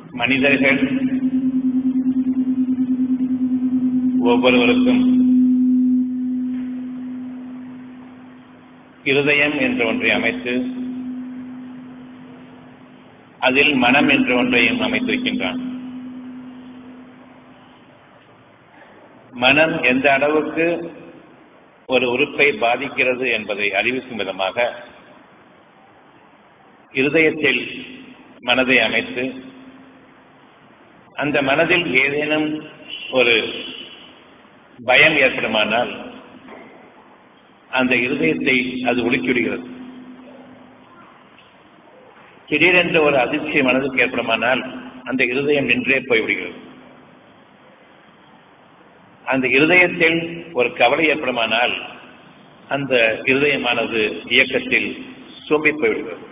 மனிதர்கள் ஒவ்வொருவருக்கும் இருதயம் என்ற ஒன்றை அமைத்து அதில் மனம் என்ற ஒன்றையும் அமைத்திருக்கின்றான் மனம் எந்த அளவுக்கு ஒரு உறுப்பை பாதிக்கிறது என்பதை அறிவிக்கும் விதமாக இருதயத்தில் மனதை அமைத்து அந்த மனதில் ஏதேனும் ஒரு பயம் ஏற்படுமானால் அந்த இருதயத்தை அது உலுக்கிவிடுகிறது திடீரென்று ஒரு அதிர்ச்சி மனதுக்கு ஏற்படுமானால் அந்த இருதயம் நின்றே போய்விடுகிறது அந்த இருதயத்தில் ஒரு கவலை ஏற்படுமானால் அந்த இருதயமானது இயக்கத்தில் சோம்பி போய்விடுகிறது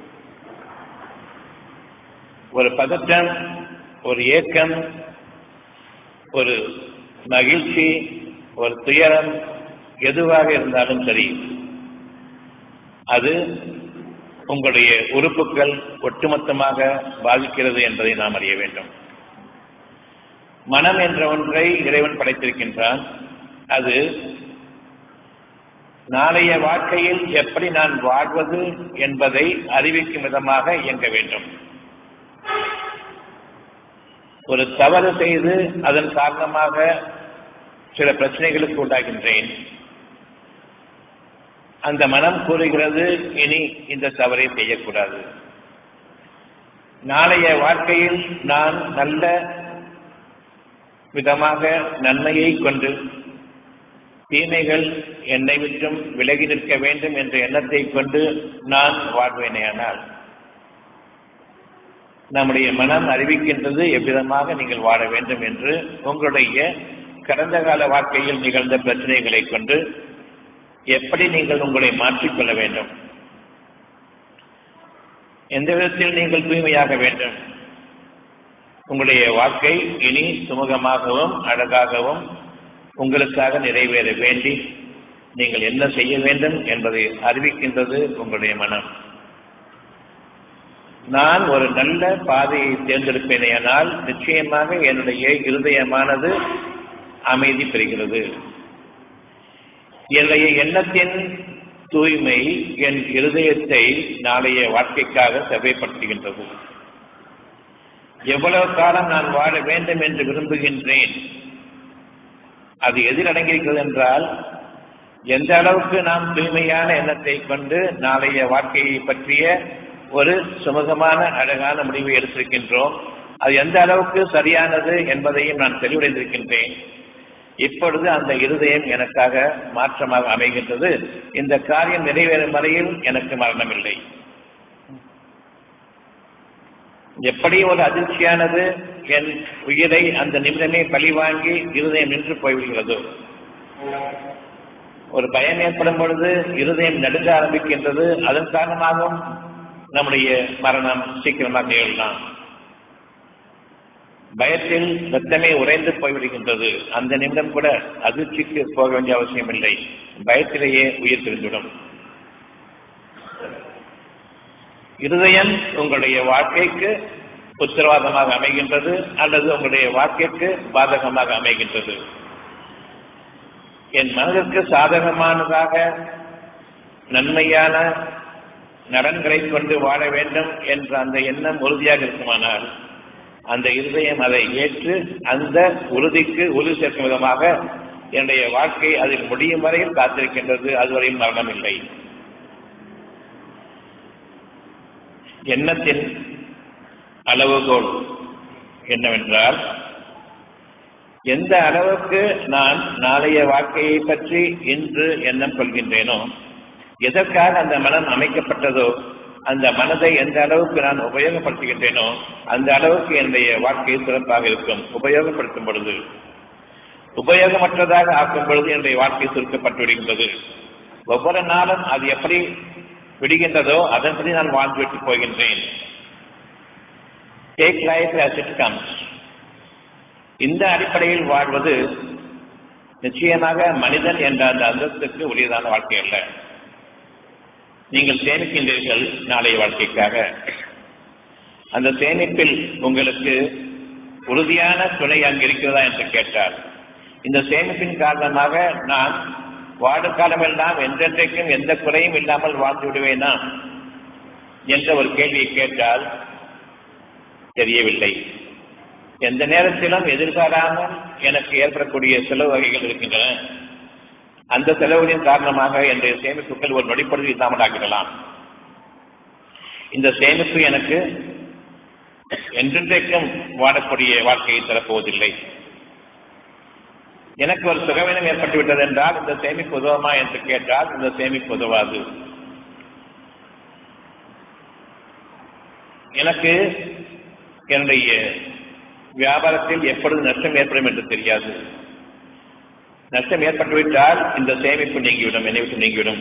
ஒரு பதட்டம் ஒரு ஏக்கம் ஒரு மகிழ்ச்சி ஒரு துயரம் எதுவாக இருந்தாலும் சரி அது உங்களுடைய உறுப்புகள் ஒட்டுமொத்தமாக பாதிக்கிறது என்பதை நாம் அறிய வேண்டும் மனம் என்ற ஒன்றை இறைவன் படைத்திருக்கின்றான் அது நாளைய வாழ்க்கையில் எப்படி நான் வாழ்வது என்பதை அறிவிக்கும் விதமாக இயங்க வேண்டும் ஒரு தவறு செய்து அதன் காரணமாக சில பிரச்சனைகளுக்கு உண்டாகின்றேன் அந்த மனம் கூறுகிறது இனி இந்த தவறை செய்யக்கூடாது நாளைய வாழ்க்கையில் நான் நல்ல விதமாக நன்மையை கொண்டு தீமைகள் என்னை விட்டும் விலகி நிற்க வேண்டும் என்ற எண்ணத்தை கொண்டு நான் வாழ்வேனேயானால் நம்முடைய மனம் அறிவிக்கின்றது எவ்விதமாக நீங்கள் வாழ வேண்டும் என்று உங்களுடைய கடந்த கால வாழ்க்கையில் நிகழ்ந்த பிரச்சனைகளை கொண்டு எப்படி நீங்கள் உங்களை மாற்றிக்கொள்ள வேண்டும் எந்த விதத்தில் நீங்கள் தூய்மையாக வேண்டும் உங்களுடைய வாழ்க்கை இனி சுமூகமாகவும் அழகாகவும் உங்களுக்காக நிறைவேற வேண்டி நீங்கள் என்ன செய்ய வேண்டும் என்பதை அறிவிக்கின்றது உங்களுடைய மனம் நான் ஒரு நல்ல பாதையை தேர்ந்தெடுப்பேனேயானால் நிச்சயமாக என்னுடைய இருதயமானது அமைதி பெறுகிறது என்னுடைய எண்ணத்தின் தூய்மை என் இருதயத்தை நாளைய வாழ்க்கைக்காக செவ்வைப்படுத்துகின்றது எவ்வளவு காலம் நான் வாழ வேண்டும் என்று விரும்புகின்றேன் அது எதில் அடங்கியிருக்கிறது என்றால் எந்த அளவுக்கு நாம் தூய்மையான எண்ணத்தை கொண்டு நாளைய வாழ்க்கையை பற்றிய ஒரு சுமூகமான அழகான முடிவை எடுத்திருக்கின்றோம் அது எந்த அளவுக்கு சரியானது என்பதையும் நான் தெளிவடைந்திருக்கின்றேன் இப்பொழுது அந்த இருதயம் எனக்காக மாற்றமாக அமைகின்றது இந்த காரியம் நிறைவேறும் வரையில் எனக்கு மரணமில்லை எப்படி ஒரு அதிர்ச்சியானது என் உயிரை அந்த நிமிடமே பழிவாங்கி இருதயம் நின்று போய்விடுகிறது ஒரு பயம் ஏற்படும் பொழுது இருதயம் நடுங்க ஆரம்பிக்கின்றது அதன் காரணமாகவும் நம்முடைய மரணம் சீக்கிரமாக நிகழலாம் பயத்தில் ரத்தமே உறைந்து போய்விடுகின்றது அந்த நிமிடம் கூட அதிர்ச்சிக்கு போக வேண்டிய அவசியம் இல்லை பயத்திலேயே உயிர் பிரிந்துவிடும் இருதயம் உங்களுடைய வாழ்க்கைக்கு உத்தரவாதமாக அமைகின்றது அல்லது உங்களுடைய வாழ்க்கைக்கு பாதகமாக அமைகின்றது என் மனதிற்கு சாதகமானதாக நன்மையான நலன்களை கொண்டு வாழ வேண்டும் என்ற அந்த எண்ணம் உறுதியாக இருக்குமானால் அந்த இருதயம் அதை ஏற்று அந்த உறுதிக்கு உறுதி சேர்க்கும் விதமாக என்னுடைய வாழ்க்கை அதில் முடியும் வரையில் காத்திருக்கின்றது அதுவரையும் மரணம் இல்லை எண்ணத்தின் அளவுகோல் என்னவென்றால் எந்த அளவுக்கு நான் நாளைய வாழ்க்கையை பற்றி இன்று எண்ணம் கொள்கின்றேனோ எதற்காக அந்த மனம் அமைக்கப்பட்டதோ அந்த மனதை எந்த அளவுக்கு நான் உபயோகப்படுத்துகின்றேனோ அந்த அளவுக்கு என்னுடைய வாழ்க்கை சிறப்பாக இருக்கும் உபயோகப்படுத்தும் பொழுது உபயோகமற்றதாக ஆக்கும் பொழுது என்னுடைய வாழ்க்கை சுருக்கப்பட்டு விடுகின்றது ஒவ்வொரு நாளும் அது எப்படி விடுகின்றதோ அதன்படி நான் வாழ்ந்துவிட்டு போகின்றேன் take life as it comes இந்த அடிப்படையில் வாழ்வது நிச்சயமாக மனிதன் என்ற அந்த அந்தஸ்துக்கு உரியதான வாழ்க்கை அல்ல நீங்கள் சேமிக்கின்றீர்கள் நாளைய வாழ்க்கைக்காக அந்த சேமிப்பில் உங்களுக்கு உறுதியான துணை அங்கு இருக்கிறதா என்று கேட்டார் இந்த சேமிப்பின் காரணமாக நான் வாடு காலமெல்லாம் என்றென்றைக்கும் எந்த குறையும் இல்லாமல் வாழ்ந்து விடுவேனா என்ற ஒரு கேள்வியை கேட்டால் தெரியவில்லை எந்த நேரத்திலும் எதிர்பாராமல் எனக்கு ஏற்படக்கூடிய செலவு வகைகள் இருக்கின்றன அந்த செலவுகளின் காரணமாக என்னுடைய சேமிப்புகள் ஒரு நொடிப்பொழுது இல்லாமல் ஆகிடலாம் இந்த சேமிப்பு எனக்கு என்றென்றைக்கும் வாழக்கூடிய வாழ்க்கையை தரப்போவதில்லை எனக்கு ஒரு சுகவீனம் ஏற்பட்டுவிட்டது என்றால் இந்த சேமிப்பு உதவுமா என்று கேட்டால் இந்த சேமிப்பு உதவாது எனக்கு என்னுடைய வியாபாரத்தில் எப்பொழுது நஷ்டம் ஏற்படும் என்று தெரியாது நஷ்டம் ஏற்பட்டுவிட்டால் இந்த சேமிப்பு நீங்கிவிடும் என்னை விட்டு நீங்கிவிடும்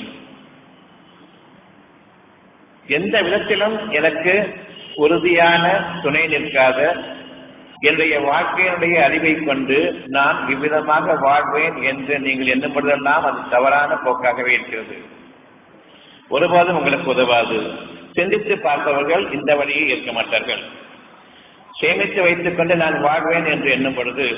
எந்த விதத்திலும் எனக்கு உறுதியான துணை நிற்காத என்னுடைய வாழ்க்கையினுடைய அறிவை கொண்டு நான் இவ்விதமாக வாழ்வேன் என்று நீங்கள் எண்ணப்படுவதெல்லாம் அது தவறான போக்காகவே இருக்கிறது ஒருபோதும் உங்களுக்கு உதவாது சிந்தித்து பார்ப்பவர்கள் இந்த வழியை இருக்க மாட்டார்கள் சேமித்து வைத்துக் கொண்டு நான் வாழ்வேன் என்று எண்ணும் பொழுது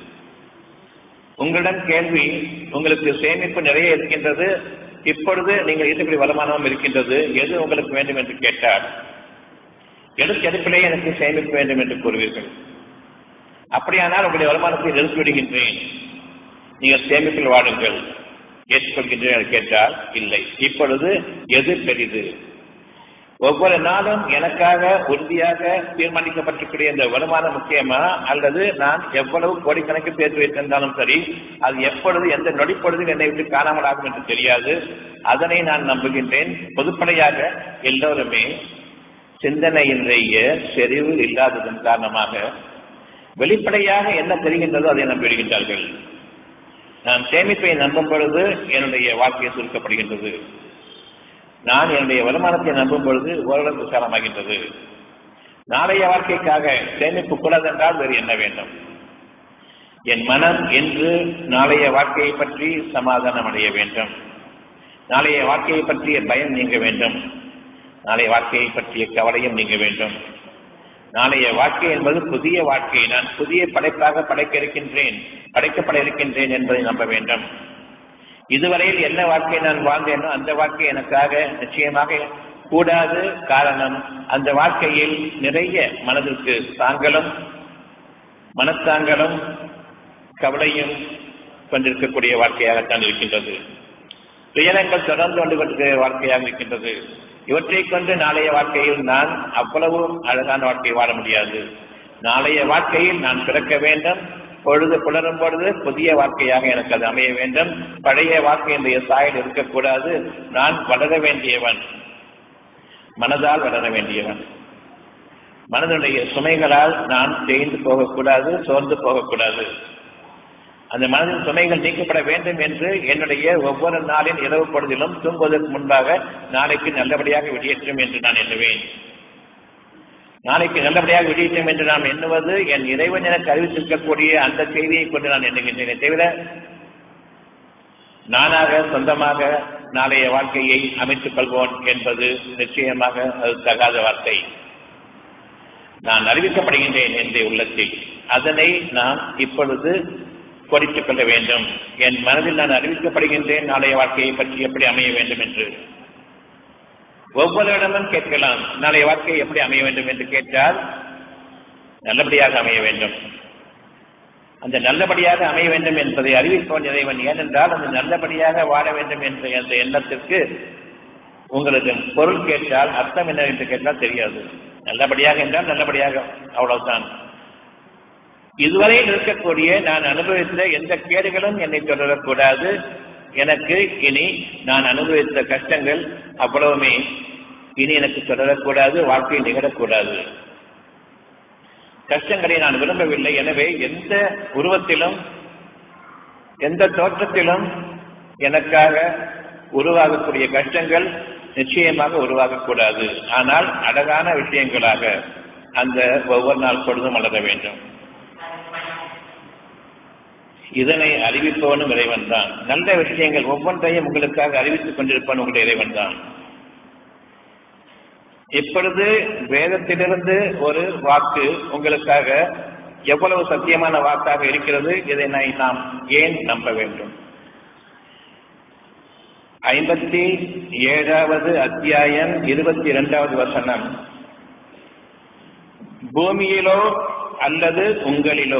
உங்களிடம் கேள்வி உங்களுக்கு சேமிப்பு நிறைய இருக்கின்றது இப்பொழுது நீங்கள் ஈட்டக்கூடிய வருமானமும் இருக்கின்றது எது உங்களுக்கு வேண்டும் என்று கேட்டால் எடுத்து எடுப்பிலே எனக்கு சேமிப்பு வேண்டும் என்று கூறுவீர்கள் அப்படியானால் உங்களுடைய வருமானத்தை நிறுத்தி விடுகின்றேன் நீங்கள் சேமிப்பில் வாடுங்கள் ஏற்றுக்கொள்கின்றேன் கேட்டால் இல்லை இப்பொழுது எது பெரிது ஒவ்வொரு நாளும் எனக்காக உறுதியாக தீர்மானிக்கப்பட்டிருக்கிற இந்த வருமானம் முக்கியமா அல்லது நான் எவ்வளவு கோடிக்கணக்கில் சேர்த்து வைத்திருந்தாலும் சரி அது எப்பொழுது எந்த நொடிப்பொழுதில் என்னை விட்டு காணாமல் ஆகும் என்று தெரியாது அதனை நான் நம்புகின்றேன் பொதுப்படையாக எல்லோருமே சிந்தனையின்றைய செறிவு இல்லாததன் காரணமாக வெளிப்படையாக என்ன தெரிகின்றதோ அதை நம்பிவிடுகின்றார்கள் நான் சேமிப்பை நம்பும் பொழுது என்னுடைய வாழ்க்கையை சுருக்கப்படுகின்றது நான் என்னுடைய வருமானத்தை நம்பும் பொழுது ஓரளவு விசாலமாகின்றது நாளைய வாழ்க்கைக்காக சேமிப்பு கூடாது என்றால் வேறு என்ன வேண்டும் என் மனம் என்று நாளைய வாழ்க்கையை பற்றி சமாதானம் அடைய வேண்டும் நாளைய வாழ்க்கையை பற்றிய பயம் நீங்க வேண்டும் நாளைய வாழ்க்கையை பற்றிய கவலையும் நீங்க வேண்டும் நாளைய வாழ்க்கை என்பது புதிய வாழ்க்கை நான் புதிய படைப்பாக படைக்க இருக்கின்றேன் படைக்கப்பட இருக்கின்றேன் என்பதை நம்ப வேண்டும் இதுவரையில் என்ன வாழ்க்கை நான் வாழ்ந்தேனோ அந்த வாழ்க்கை எனக்காக நிச்சயமாக கூடாது காரணம் அந்த வாழ்க்கையில் நிறைய மனதிற்கு தாங்களும் மனத்தாங்களும் கவலையும் கொண்டிருக்கக்கூடிய வாழ்க்கையாகத்தான் இருக்கின்றது துயரங்கள் தொடர்ந்து கொண்டு கொண்டிருக்கிற வாழ்க்கையாக இருக்கின்றது இவற்றை கொண்டு நாளைய வாழ்க்கையில் நான் அவ்வளவு அழகான வாழ்க்கை வாழ முடியாது நாளைய வாழ்க்கையில் நான் பிறக்க வேண்டும் பொழுது புலரும் பொழுது புதிய வாழ்க்கையாக எனக்கு அது அமைய வேண்டும் பழைய வாழ்க்கையினுடைய சாயல் இருக்கக்கூடாது நான் வளர வேண்டியவன் மனதால் வளர வேண்டியவன் மனதுடைய சுமைகளால் நான் தேய்ந்து போகக்கூடாது சோர்ந்து போகக்கூடாது அந்த மனதின் சுமைகள் நீக்கப்பட வேண்டும் என்று என்னுடைய ஒவ்வொரு நாளின் இரவு பொழுதிலும் தூங்குவதற்கு முன்பாக நாளைக்கு நல்லபடியாக வெளியேற்றும் என்று நான் எண்ணுவேன் நாளைக்கு நல்லபடியாக வெளியிட்டோம் என்று நாம் எண்ணுவது என் இறைவன் எனக்கு அறிவித்திருக்கக்கூடிய அந்த செய்தியை கொண்டு நான் எண்ணுகின்றேனே தவிர நானாக சொந்தமாக நாளைய வாழ்க்கையை அமைத்துக் கொள்வோம் என்பது நிச்சயமாக அது தகாத வார்த்தை நான் அறிவிக்கப்படுகின்றேன் என்ற உள்ளத்தில் அதனை நான் இப்பொழுது பொறித்துக் கொள்ள வேண்டும் என் மனதில் நான் அறிவிக்கப்படுகின்றேன் நாளைய வாழ்க்கையை பற்றி எப்படி அமைய வேண்டும் என்று ஒவ்வொரு இடமும் கேட்கலாம் நாளைய வாழ்க்கை எப்படி அமைய வேண்டும் என்று கேட்டால் நல்லபடியாக அமைய வேண்டும் அந்த நல்லபடியாக அமைய வேண்டும் என்பதை அறிவிப்பவன் இறைவன் ஏனென்றால் அந்த நல்லபடியாக வாழ வேண்டும் என்ற அந்த எண்ணத்திற்கு உங்களுக்கு பொருள் கேட்டால் அர்த்தம் என்ன என்று கேட்டால் தெரியாது நல்லபடியாக என்றால் நல்லபடியாக அவ்வளவுதான் இதுவரையில் இருக்கக்கூடிய நான் அனுபவித்த எந்த கேடுகளும் என்னை தொடரக்கூடாது எனக்கு இனி நான் அனுபவித்த கஷ்டங்கள் அவ்வளவுமே இனி எனக்கு தொடரக்கூடாது வாழ்க்கை நிகழக்கூடாது கஷ்டங்களை நான் விரும்பவில்லை எனவே எந்த உருவத்திலும் எந்த தோற்றத்திலும் எனக்காக உருவாகக்கூடிய கஷ்டங்கள் நிச்சயமாக உருவாகக்கூடாது ஆனால் அழகான விஷயங்களாக அந்த ஒவ்வொரு நாள் பொழுதும் வளர வேண்டும் இதனை அறிவிப்பவனும் இறைவன் தான் நல்ல விஷயங்கள் ஒவ்வொன்றையும் உங்களுக்காக அறிவித்துக் கொண்டிருப்பவன் உங்களுடைய இறைவன் தான் இப்பொழுது வேதத்திலிருந்து ஒரு வாக்கு உங்களுக்காக எவ்வளவு சத்தியமான வாக்காக இருக்கிறது இதை நாம் ஏன் நம்ப வேண்டும் ஐம்பத்தி ஏழாவது அத்தியாயம் இருபத்தி இரண்டாவது வசனம் பூமியிலோ அல்லது உங்களிலோ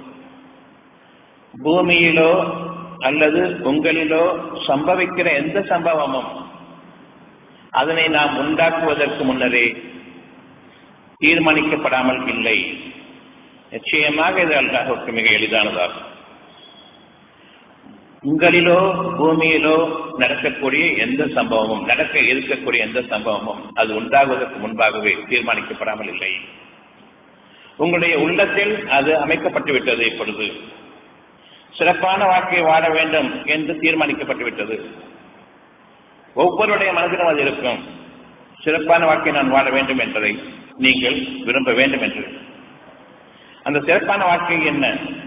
பூமியிலோ அல்லது உங்களிலோ சம்பவிக்கிற எந்த சம்பவமும் அதனை நாம் உண்டாக்குவதற்கு முன்னரே தீர்மானிக்கப்படாமல் இல்லை நிச்சயமாக இது அல்லாஹுக்கு மிக எளிதானதாகும் உங்களிலோ பூமியிலோ நடக்கக்கூடிய எந்த சம்பவமும் நடக்க இருக்கக்கூடிய எந்த சம்பவமும் அது உண்டாகுவதற்கு முன்பாகவே தீர்மானிக்கப்படாமல் இல்லை உங்களுடைய உள்ளத்தில் அது அமைக்கப்பட்டு விட்டது இப்பொழுது சிறப்பான வாழ்க்கையை வாழ வேண்டும் என்று தீர்மானிக்கப்பட்டு விட்டது ஒவ்வொருடைய மனதிலும் அது இருக்கும் சிறப்பான வாழ்க்கையை நான் வாழ வேண்டும் என்பதை நீங்கள் விரும்ப வேண்டும் என்று அந்த சிறப்பான வாழ்க்கை என்ன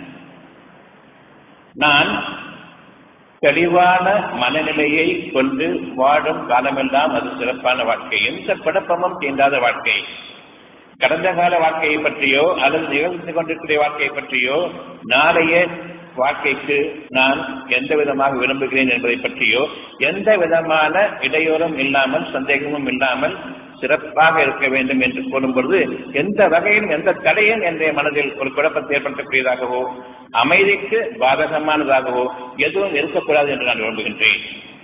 நான் தெளிவான மனநிலையை கொண்டு வாழும் காலமெல்லாம் அது சிறப்பான வாழ்க்கை எந்த குழப்பமும் தீண்டாத வாழ்க்கை கடந்த கால வாழ்க்கையை பற்றியோ அல்லது நிகழ்ந்து கொண்டிருக்கிற வாழ்க்கையை பற்றியோ நாளைய வாழ்க்கைக்கு நான் எந்த விதமாக விரும்புகிறேன் என்பதை பற்றியோ எந்த விதமான இடையூறும் இல்லாமல் சந்தேகமும் இல்லாமல் சிறப்பாக இருக்க வேண்டும் என்று கூறும் பொழுது எந்த வகையிலும் எந்த தடையும் என்ற மனதில் ஒரு குழப்பத்தை ஏற்படுத்தக்கூடியதாகவோ அமைதிக்கு பாதகமானதாகவோ எதுவும் இருக்கக்கூடாது என்று நான் விரும்புகின்றேன்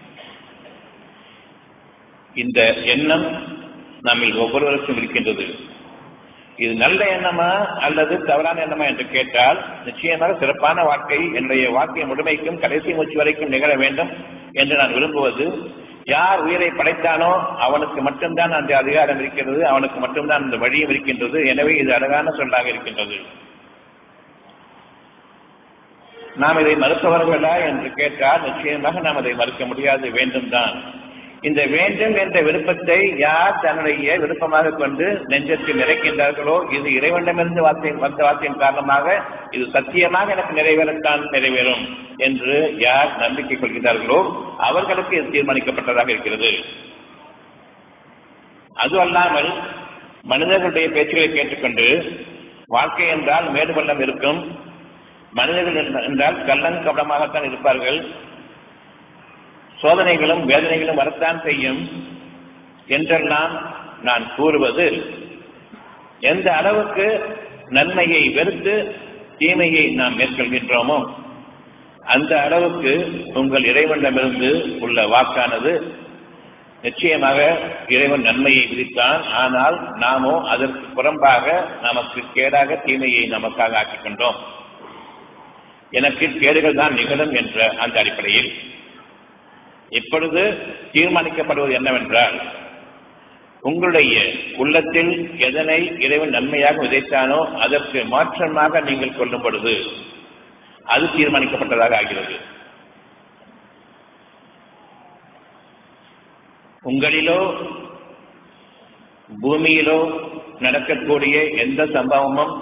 இந்த எண்ணம் நம்மில் ஒவ்வொருவருக்கும் இருக்கின்றது இது நல்ல எண்ணமா அல்லது தவறான எண்ணமா என்று கேட்டால் நிச்சயமாக சிறப்பான வாழ்க்கை என்னுடைய வாழ்க்கை முழுமைக்கும் கடைசி மூச்சு வரைக்கும் நிகழ வேண்டும் என்று நான் விரும்புவது யார் உயிரை படைத்தானோ அவனுக்கு மட்டும்தான் அந்த அதிகாரம் இருக்கிறது அவனுக்கு மட்டும்தான் அந்த வழியும் இருக்கின்றது எனவே இது அழகான சொல்லாக இருக்கின்றது நாம் இதை மறுப்பவர்களா என்று கேட்டால் நிச்சயமாக நாம் அதை மறுக்க முடியாது வேண்டும் தான் இந்த வேண்டும் என்ற விருப்பத்தை யார் தன்னுடைய விருப்பமாக கொண்டு நெஞ்சத்தில் நிறைக்கின்றார்களோ இது இறைவனிடமிருந்து வார்த்தை வந்த வார்த்தையின் காரணமாக இது சத்தியமாக எனக்கு நிறைவேறத்தான் நிறைவேறும் என்று யார் நம்பிக்கை கொள்கிறார்களோ அவர்களுக்கு இது தீர்மானிக்கப்பட்டதாக இருக்கிறது அது அல்லாமல் மனிதர்களுடைய பேச்சுகளை கேட்டுக்கொண்டு வாழ்க்கை என்றால் மேடு பள்ளம் இருக்கும் மனிதர்கள் என்றால் கள்ளன் கபடமாகத்தான் இருப்பார்கள் சோதனைகளும் வேதனைகளும் வரத்தான் செய்யும் என்றெல்லாம் நான் கூறுவது எந்த அளவுக்கு நன்மையை வெறுத்து தீமையை நாம் மேற்கொள்கின்றோமோ அந்த அளவுக்கு உங்கள் இறைவனிடமிருந்து உள்ள வாக்கானது நிச்சயமாக இறைவன் நன்மையை விதித்தான் ஆனால் நாமோ அதற்கு புறம்பாக நமக்கு கேடாக தீமையை நமக்காக ஆக்கிக் கொண்டோம் எனக்கு கேடுகள் தான் நிகழும் என்ற அந்த அடிப்படையில் இப்பொழுது தீர்மானிக்கப்படுவது என்னவென்றால் உங்களுடைய உள்ளத்தில் எதனை இறைவன் நன்மையாக விதைத்தானோ அதற்கு மாற்றமாக நீங்கள் கொள்ளும் பொழுது அது தீர்மானிக்கப்பட்டதாக ஆகிறது உங்களிலோ பூமியிலோ நடக்கக்கூடிய எந்த சம்பவமும்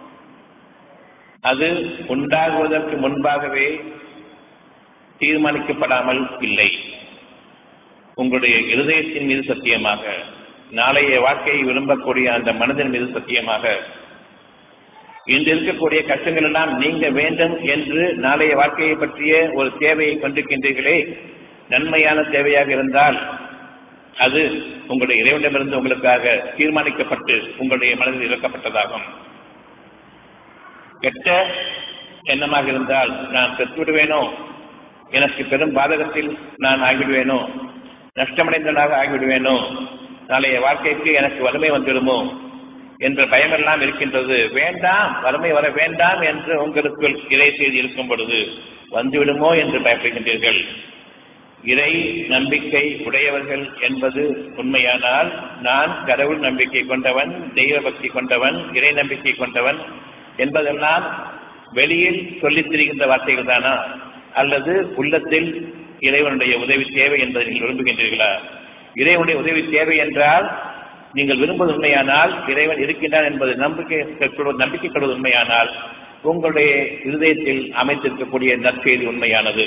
அது உண்டாகுவதற்கு முன்பாகவே தீர்மானிக்கப்படாமல் இல்லை உங்களுடைய இருதயத்தின் மீது சத்தியமாக நாளைய வாழ்க்கையை விரும்பக்கூடிய அந்த மனதின் மீது சத்தியமாக இன்று இருக்கக்கூடிய கஷ்டங்கள் எல்லாம் நீங்க வேண்டும் என்று நாளைய வாழ்க்கையை பற்றிய ஒரு தேவையை கொண்டிருக்கின்றீர்களே நன்மையான தேவையாக இருந்தால் அது உங்களுடைய இறைவனிடமிருந்து உங்களுக்காக தீர்மானிக்கப்பட்டு உங்களுடைய மனதில் இறக்கப்பட்டதாகும் கெட்ட எண்ணமாக இருந்தால் நான் பெற்றுவிடுவேனோ எனக்கு பெரும் பாதகத்தில் நான் ஆகிவிடுவேனோ நஷ்டமடைந்தவனாக ஆகிவிடுவேனோ நாளைய வாழ்க்கைக்கு எனக்கு வறுமை வந்துடுமோ என்ற பயமெல்லாம் இருக்கின்றது வேண்டாம் வறுமை வர வேண்டாம் என்று உங்களுக்குள் இறை செய்தி இருக்கும் பொழுது வந்துவிடுமோ என்று பயப்படுகின்றீர்கள் இறை நம்பிக்கை உடையவர்கள் என்பது உண்மையானால் நான் கடவுள் நம்பிக்கை கொண்டவன் தெய்வ பக்தி கொண்டவன் இறை நம்பிக்கை கொண்டவன் என்பதெல்லாம் வெளியில் சொல்லித் திரிகின்ற வார்த்தைகள் தானா அல்லது உள்ளத்தில் இறைவனுடைய உதவி தேவை என்பதை நீங்கள் விரும்புகின்றீர்களா இறைவனுடைய உதவி தேவை என்றால் நீங்கள் விரும்புவது உண்மையானால் இறைவன் இருக்கின்றான் என்பது நம்பிக்கை நம்பிக்கை கொள்வது உண்மையானால் உங்களுடைய இருதயத்தில் அமைத்திருக்கக்கூடிய நற்செய்தி உண்மையானது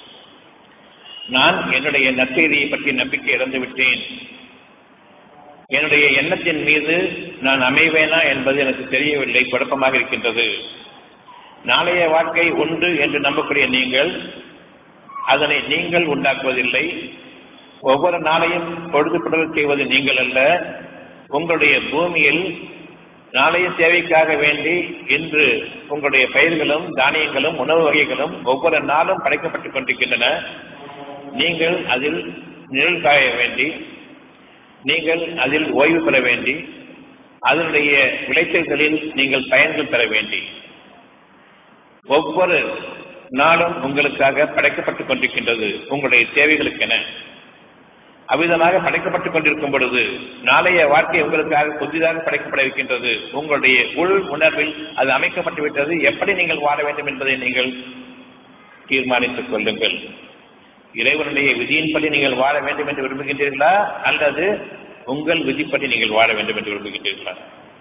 நான் என்னுடைய நற்செய்தியை பற்றி நம்பிக்கை இழந்து விட்டேன் என்னுடைய எண்ணத்தின் மீது நான் அமைவேனா என்பது எனக்கு தெரியவில்லை குழப்பமாக இருக்கின்றது நாளைய வாழ்க்கை உண்டு என்று நம்பக்கூடிய நீங்கள் அதனை நீங்கள் உண்டாக்குவதில்லை ஒவ்வொரு நாளையும் பொழுதுபடல் செய்வது நீங்கள் அல்ல உங்களுடைய பூமியில் நாளைய சேவைக்காக வேண்டி இன்று உங்களுடைய பயிர்களும் தானியங்களும் உணவு வகைகளும் ஒவ்வொரு நாளும் படைக்கப்பட்டுக் கொண்டிருக்கின்றன நீங்கள் அதில் நிழல் காய வேண்டி நீங்கள் அதில் ஓய்வு பெற வேண்டி அதனுடைய விளைச்சல்களில் நீங்கள் பயன்கள் பெற வேண்டி ஒவ்வொரு நாளும் உங்களுக்காக படைக்கப்பட்டுக் கொண்டிருக்கின்றது உங்களுடைய தேவைகளுக்கென அவ்விதமாக படைக்கப்பட்டுக் கொண்டிருக்கும் பொழுது நாளைய வாழ்க்கை உங்களுக்காக புதிதாக படைக்கப்பட இருக்கின்றது உங்களுடைய உள் உணர்வில் அது அமைக்கப்பட்டு விட்டது எப்படி நீங்கள் வாழ வேண்டும் என்பதை நீங்கள் தீர்மானித்துக் கொள்ளுங்கள் இறைவனுடைய விதியின்படி நீங்கள் வாழ வேண்டும் என்று விரும்புகின்றீர்களா அல்லது உங்கள் விதிப்படி நீங்கள் வாழ வேண்டும் என்று விரும்புகின்றீர்களா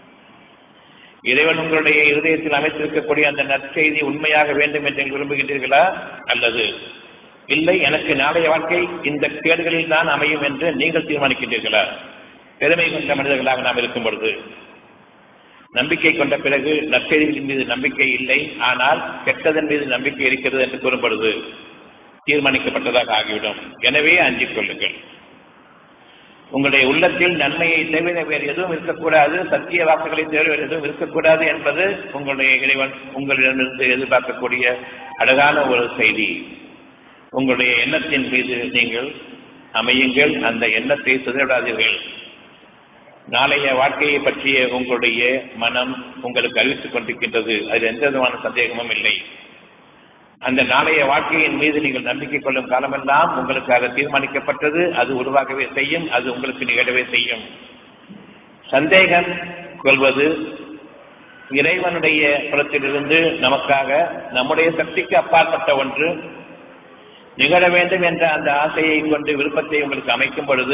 இறைவன் உங்களுடைய இருதயத்தில் அமைத்திருக்கக்கூடிய அந்த நற்செய்தி உண்மையாக வேண்டும் என்று விரும்புகின்றீர்களா அல்லது இல்லை எனக்கு நாளைய வாழ்க்கை இந்த கேடுகளில் தான் அமையும் என்று நீங்கள் தீர்மானிக்கின்றீர்களா பெருமை கொண்ட மனிதர்களாக நாம் இருக்கும் பொழுது நம்பிக்கை கொண்ட பிறகு நற்செய்திகளின் மீது நம்பிக்கை இல்லை ஆனால் கெட்டதன் மீது நம்பிக்கை இருக்கிறது என்று கூறும் பொழுது தீர்மானிக்கப்பட்டதாக ஆகிவிடும் எனவே அஞ்சிக் கொள்ளுங்கள் உங்களுடைய உள்ளத்தில் நன்மையை தவிர வேறு எதுவும் இருக்கக்கூடாது சத்திய வாக்குகளை தவிர வேறு எதுவும் இருக்கக்கூடாது என்பது உங்களுடைய இறைவன் உங்களிடமிருந்து எதிர்பார்க்கக்கூடிய அழகான ஒரு செய்தி உங்களுடைய எண்ணத்தின் மீது நீங்கள் அமையுங்கள் அந்த எண்ணத்தை சிதறிடாதீர்கள் நாளைய வாழ்க்கையை பற்றிய உங்களுடைய மனம் உங்களுக்கு அறிவித்துக் கொண்டிருக்கின்றது அதில் எந்த விதமான சந்தேகமும் இல்லை அந்த நாளைய வாழ்க்கையின் மீது நீங்கள் நம்பிக்கை கொள்ளும் காலமெல்லாம் உங்களுக்காக தீர்மானிக்கப்பட்டது அது உருவாகவே செய்யும் அது உங்களுக்கு நிகழவே செய்யும் சந்தேகம் கொள்வது இறைவனுடைய புறத்திலிருந்து நமக்காக நம்முடைய சக்திக்கு அப்பாற்பட்ட ஒன்று நிகழ வேண்டும் என்ற அந்த ஆசையை கொண்டு விருப்பத்தை உங்களுக்கு அமைக்கும் பொழுது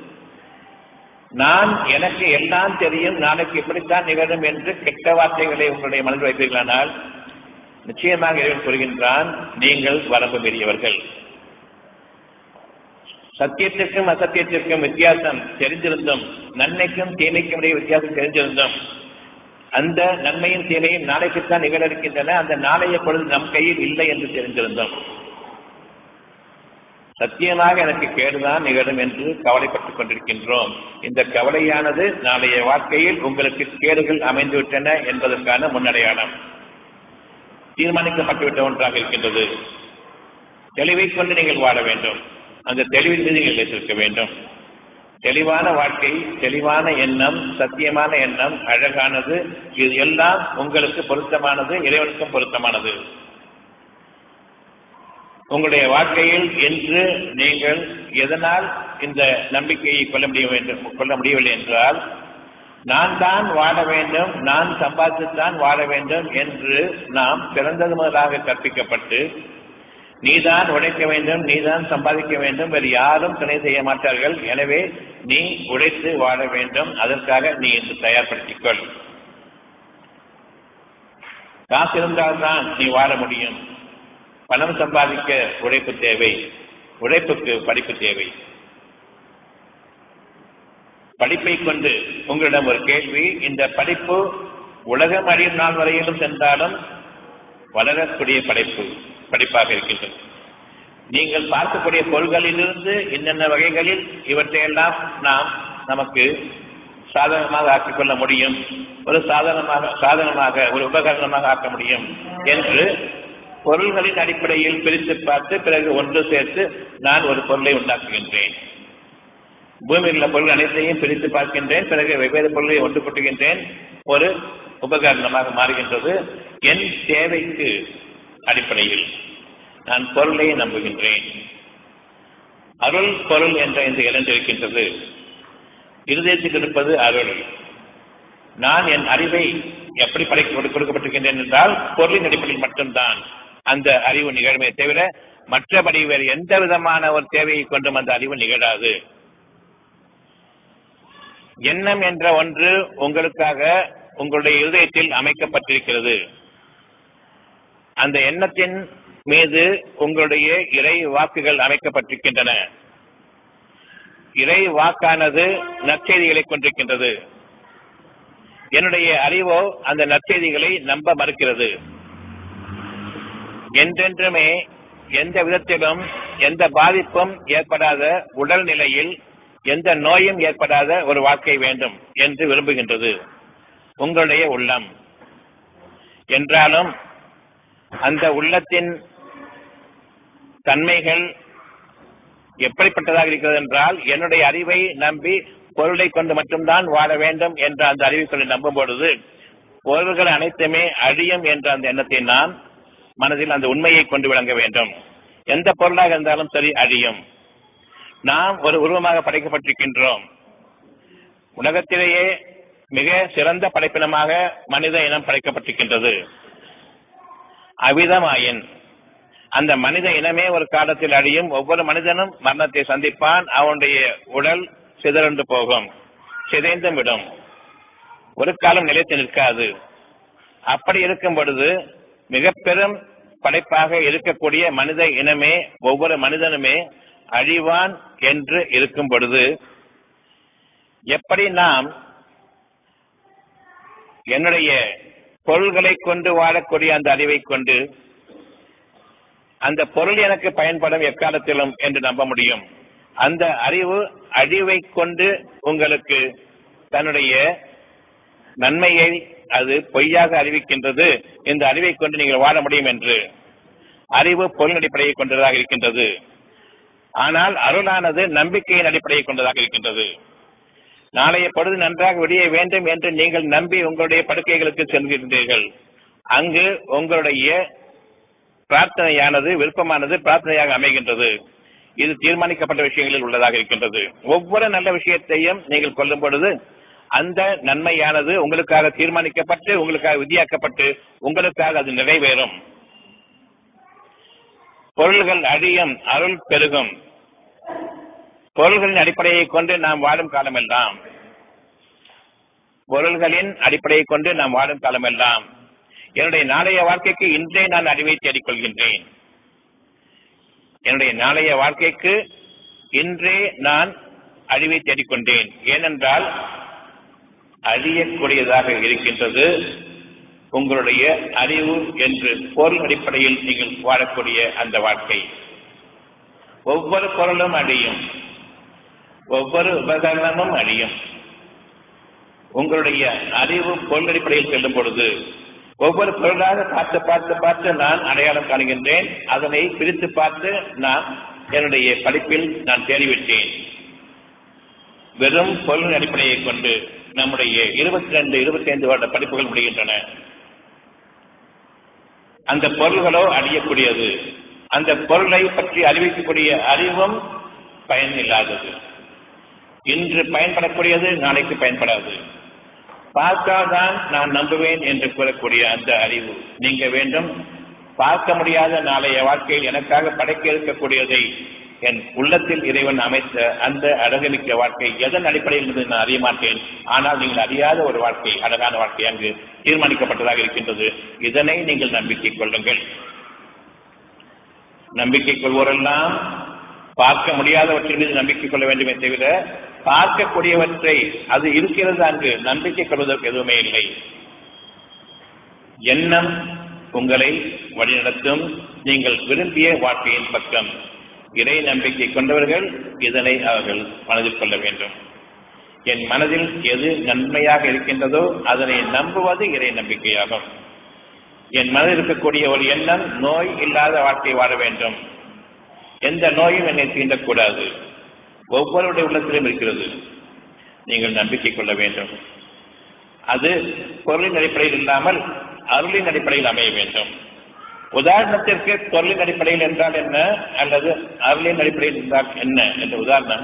நான் எனக்கு எல்லாம் தெரியும் நாளைக்கு எப்படித்தான் நிகழும் என்று கெட்ட வார்த்தைகளை உங்களுடைய மனதில் வைப்பீர்களானால் நிச்சயமாக இறைவன் கூறுகின்றான் நீங்கள் வரம்பு மீறியவர்கள் சத்தியத்திற்கும் அசத்தியத்திற்கும் வித்தியாசம் தெரிந்திருந்தும் நன்மைக்கும் தீமைக்கும் இடையே வித்தியாசம் தெரிஞ்சிருந்தும் அந்த நன்மையும் தீமையும் நாளைக்குத்தான் நிகழ இருக்கின்றன அந்த நாளைய பொழுது நம் கையில் இல்லை என்று தெரிந்திருந்தோம் சத்தியமாக எனக்கு கேடுதான் நிகழும் என்று கவலைப்பட்டுக் கொண்டிருக்கின்றோம் இந்த கவலையானது நாளைய வாழ்க்கையில் உங்களுக்கு கேடுகள் அமைந்துவிட்டன என்பதற்கான முன்னடையாளம் தீர்மானிக்கப்பட்டுவிட்ட ஒன்றாக இருக்கின்றது தெளிவை கொண்டு நீங்கள் வாழ வேண்டும் அந்த தெளிவின் மீது நீங்கள் நிலைத்திருக்க வேண்டும் தெளிவான வாழ்க்கை தெளிவான எண்ணம் சத்தியமான எண்ணம் அழகானது இது எல்லாம் உங்களுக்கு பொருத்தமானது இறைவனுக்கும் பொருத்தமானது உங்களுடைய வாழ்க்கையில் என்று நீங்கள் எதனால் இந்த நம்பிக்கையை கொள்ள முடிய வேண்டும் கொள்ள முடியவில்லை என்றால் நான் தான் வாழ வேண்டும் நான் சம்பாதித்துத்தான் வாழ வேண்டும் என்று நாம் பிறந்தது முதலாக கற்பிக்கப்பட்டு நீதான் உழைக்க வேண்டும் நீதான் சம்பாதிக்க வேண்டும் வேறு யாரும் துணை செய்ய மாட்டார்கள் எனவே நீ உழைத்து வாழ வேண்டும் அதற்காக நீ இன்று தயார்படுத்திக் கொள் காசு இருந்தால்தான் நீ வாழ முடியும் பணம் சம்பாதிக்க உழைப்பு தேவை உழைப்புக்கு படிப்பு தேவை படிப்பை கொண்டு உங்களிடம் ஒரு கேள்வி இந்த படிப்பு உலகம் அழியும் நாள் வரையிலும் சென்றாலும் வளரக்கூடிய படைப்பு படிப்பாக இருக்கின்றது நீங்கள் பார்க்கக்கூடிய பொருள்களிலிருந்து என்னென்ன வகைகளில் இவற்றையெல்லாம் நாம் நமக்கு சாதகமாக ஆக்கிக்கொள்ள முடியும் ஒரு சாதனமாக சாதனமாக ஒரு உபகரணமாக ஆக்க முடியும் என்று பொருள்களின் அடிப்படையில் பிரித்து பார்த்து பிறகு ஒன்று சேர்த்து நான் ஒரு பொருளை உண்டாக்குகின்றேன் பூமியில் உள்ள பொருள் அனைத்தையும் பிரித்து பார்க்கின்றேன் பிறகு வெவ்வேறு பொருளை ஒன்று கொட்டுகின்றேன் ஒரு உபகரணமாக மாறுகின்றது என் தேவைக்கு அடிப்படையில் நான் பொருளை நம்புகின்றேன் அருள் பொருள் என்ற இந்த இரண்டு இருக்கின்றது இருதயத்தில் இருப்பது அருள் நான் என் அறிவை எப்படி படை கொடுக்கப்பட்டிருக்கின்றேன் என்றால் பொருளின் அடிப்படையில் மட்டும்தான் அந்த அறிவு நிகழ்மே தவிர மற்றபடி வேறு எந்த விதமான ஒரு தேவையை கொண்டும் அந்த அறிவு நிகழாது எண்ணம் என்ற ஒன்று உங்களுக்காக உங்களுடைய இருதயத்தில் அமைக்கப்பட்டிருக்கிறது அந்த எண்ணத்தின் மீது உங்களுடைய இறை வாக்குகள் அமைக்கப்பட்டிருக்கின்றன இறை வாக்கானது நற்செய்திகளை கொண்டிருக்கின்றது என்னுடைய அறிவோ அந்த நற்செய்திகளை நம்ப மறுக்கிறது என்றென்றுமே எந்த விதத்திலும் எந்த பாதிப்பும் ஏற்படாத உடல் நிலையில் எந்த நோயும் ஏற்படாத ஒரு வாழ்க்கை வேண்டும் என்று விரும்புகின்றது உங்களுடைய உள்ளம் என்றாலும் அந்த உள்ளத்தின் தன்மைகள் எப்படிப்பட்டதாக இருக்கிறது என்றால் என்னுடைய அறிவை நம்பி பொருளை கொண்டு மட்டும்தான் வாழ வேண்டும் என்ற அந்த அறிவிப்புகளை நம்பும் பொழுது பொருள்கள் அனைத்துமே அழியும் என்ற அந்த எண்ணத்தை நான் மனதில் அந்த உண்மையை கொண்டு விளங்க வேண்டும் எந்த பொருளாக இருந்தாலும் சரி அழியும் நாம் ஒரு உருவமாக படைக்கப்பட்டிருக்கின்றோம் உலகத்திலேயே மிக சிறந்த படைப்பினமாக மனித இனம் படைக்கப்பட்டிருக்கின்றது அவிதமாயின் அந்த மனித இனமே ஒரு காலத்தில் அழியும் ஒவ்வொரு மனிதனும் மரணத்தை சந்திப்பான் அவனுடைய உடல் சிதறண்டு போகும் சிதைந்து விடும் ஒரு காலம் நிலைத்து நிற்காது அப்படி இருக்கும் பொழுது மிக பெரும் படைப்பாக இருக்கக்கூடிய மனித இனமே ஒவ்வொரு மனிதனுமே அழிவான் என்று இருக்கும் பொழுது எப்படி நாம் என்னுடைய பொருள்களை கொண்டு வாழக்கூடிய அந்த அறிவை கொண்டு அந்த பொருள் எனக்கு பயன்படும் எக்காலத்திலும் என்று நம்ப முடியும் அந்த அறிவு அழிவை கொண்டு உங்களுக்கு தன்னுடைய நன்மையை அது பொய்யாக அறிவிக்கின்றது இந்த அறிவை கொண்டு நீங்கள் வாழ முடியும் என்று அறிவு பொருள் அடிப்படையை கொண்டதாக இருக்கின்றது ஆனால் அருளானது நம்பிக்கையின் அடிப்படையை கொண்டதாக இருக்கின்றது நாளைய பொழுது நன்றாக விடிய வேண்டும் என்று நீங்கள் நம்பி உங்களுடைய படுக்கைகளுக்கு செல்கின்றீர்கள் அங்கு உங்களுடைய பிரார்த்தனையானது விருப்பமானது பிரார்த்தனையாக அமைகின்றது இது தீர்மானிக்கப்பட்ட விஷயங்களில் உள்ளதாக இருக்கின்றது ஒவ்வொரு நல்ல விஷயத்தையும் நீங்கள் கொள்ளும் பொழுது அந்த நன்மையானது உங்களுக்காக தீர்மானிக்கப்பட்டு உங்களுக்காக விதியாக்கப்பட்டு உங்களுக்காக அது நிறைவேறும் பொருள்கள் அழியும் அருள் பெருகும் பொருள்களின் அடிப்படையை கொண்டு நாம் வாழும் காலமெல்லாம் பொருள்களின் அடிப்படையை கொண்டு நாம் வாழும் காலமெல்லாம் என்னுடைய நாளைய வாழ்க்கைக்கு இன்றே நான் அறிவை தேடிக்கொள்கின்றேன் என்னுடைய நாளைய வாழ்க்கைக்கு இன்றே நான் அறிவை தேடிக்கொண்டேன் ஏனென்றால் அழியக்கூடியதாக இருக்கின்றது உங்களுடைய அறிவு என்று பொருள் அடிப்படையில் நீங்கள் வாழக்கூடிய அந்த வாழ்க்கை ஒவ்வொரு பொருளும் அழியும் ஒவ்வொரு உபகரணமும் அழியும் உங்களுடைய அறிவு பொருள் அடிப்படையில் செல்லும் பொழுது ஒவ்வொரு பொருளாக பார்த்து பார்த்து பார்த்து நான் அடையாளம் காணுகின்றேன் அதனை பிரித்து பார்த்து நான் என்னுடைய படிப்பில் நான் தேடிவிட்டேன் வெறும் பொருள் அடிப்படையை கொண்டு நம்முடைய இருபத்தி ரெண்டு இருபத்தி ஐந்து வருட படிப்புகள் முடிகின்றன அந்த பொருள்களோ அழியக்கூடியது அந்த பொருளை பற்றி அறிவிக்கக்கூடிய அறிவும் பயன் இல்லாதது இன்று பயன்படக்கூடியது நாளைக்கு பயன்படாது பார்த்தால்தான் நான் நம்புவேன் என்று கூறக்கூடிய அந்த அறிவு நீங்க வேண்டும் பார்க்க முடியாத நாளைய வாழ்க்கையில் எனக்காக படைக்க இருக்கக்கூடியதை என் உள்ளத்தில் இறைவன் அமைத்த அந்த அழகுமிக்க வாழ்க்கை எதன் அடிப்படையில் இருந்து நான் அறிய மாட்டேன் ஆனால் நீங்கள் அறியாத ஒரு வாழ்க்கை அழகான வாழ்க்கை அங்கு தீர்மானிக்கப்பட்டதாக இருக்கின்றது இதனை நீங்கள் நம்பிக்கை கொள்ளுங்கள் நம்பிக்கை கொள்வோரெல்லாம் பார்க்க முடியாதவற்றின் மீது நம்பிக்கை கொள்ள வேண்டுமே தவிர பார்க்கக்கூடியவற்றை அது இருக்கிறது அங்கு நம்பிக்கை கொள்வதற்கு எதுவுமே இல்லை எண்ணம் உங்களை வழிநடத்தும் நீங்கள் விரும்பிய வாழ்க்கையின் பக்கம் இறை நம்பிக்கை கொண்டவர்கள் இதனை அவர்கள் மனதில் கொள்ள வேண்டும் என் மனதில் எது நன்மையாக இருக்கின்றதோ அதனை நம்புவது இறை நம்பிக்கையாகும் என் மனதில் இருக்கக்கூடிய ஒரு எண்ணம் நோய் இல்லாத வாழ்க்கை வாழ வேண்டும் எந்த நோயும் என்னை தீண்டக்கூடாது ஒவ்வொருடைய உள்ளத்திலும் இருக்கிறது நீங்கள் நம்பிக்கை கொள்ள வேண்டும் அது பொருளின் அடிப்படையில் இல்லாமல் அருளின் அடிப்படையில் அமைய வேண்டும் உதாரணத்திற்கு பொருளின் அடிப்படையில் என்றால் என்ன அல்லது அருளின் அடிப்படையில் என்றால் என்ன என்ற உதாரணம்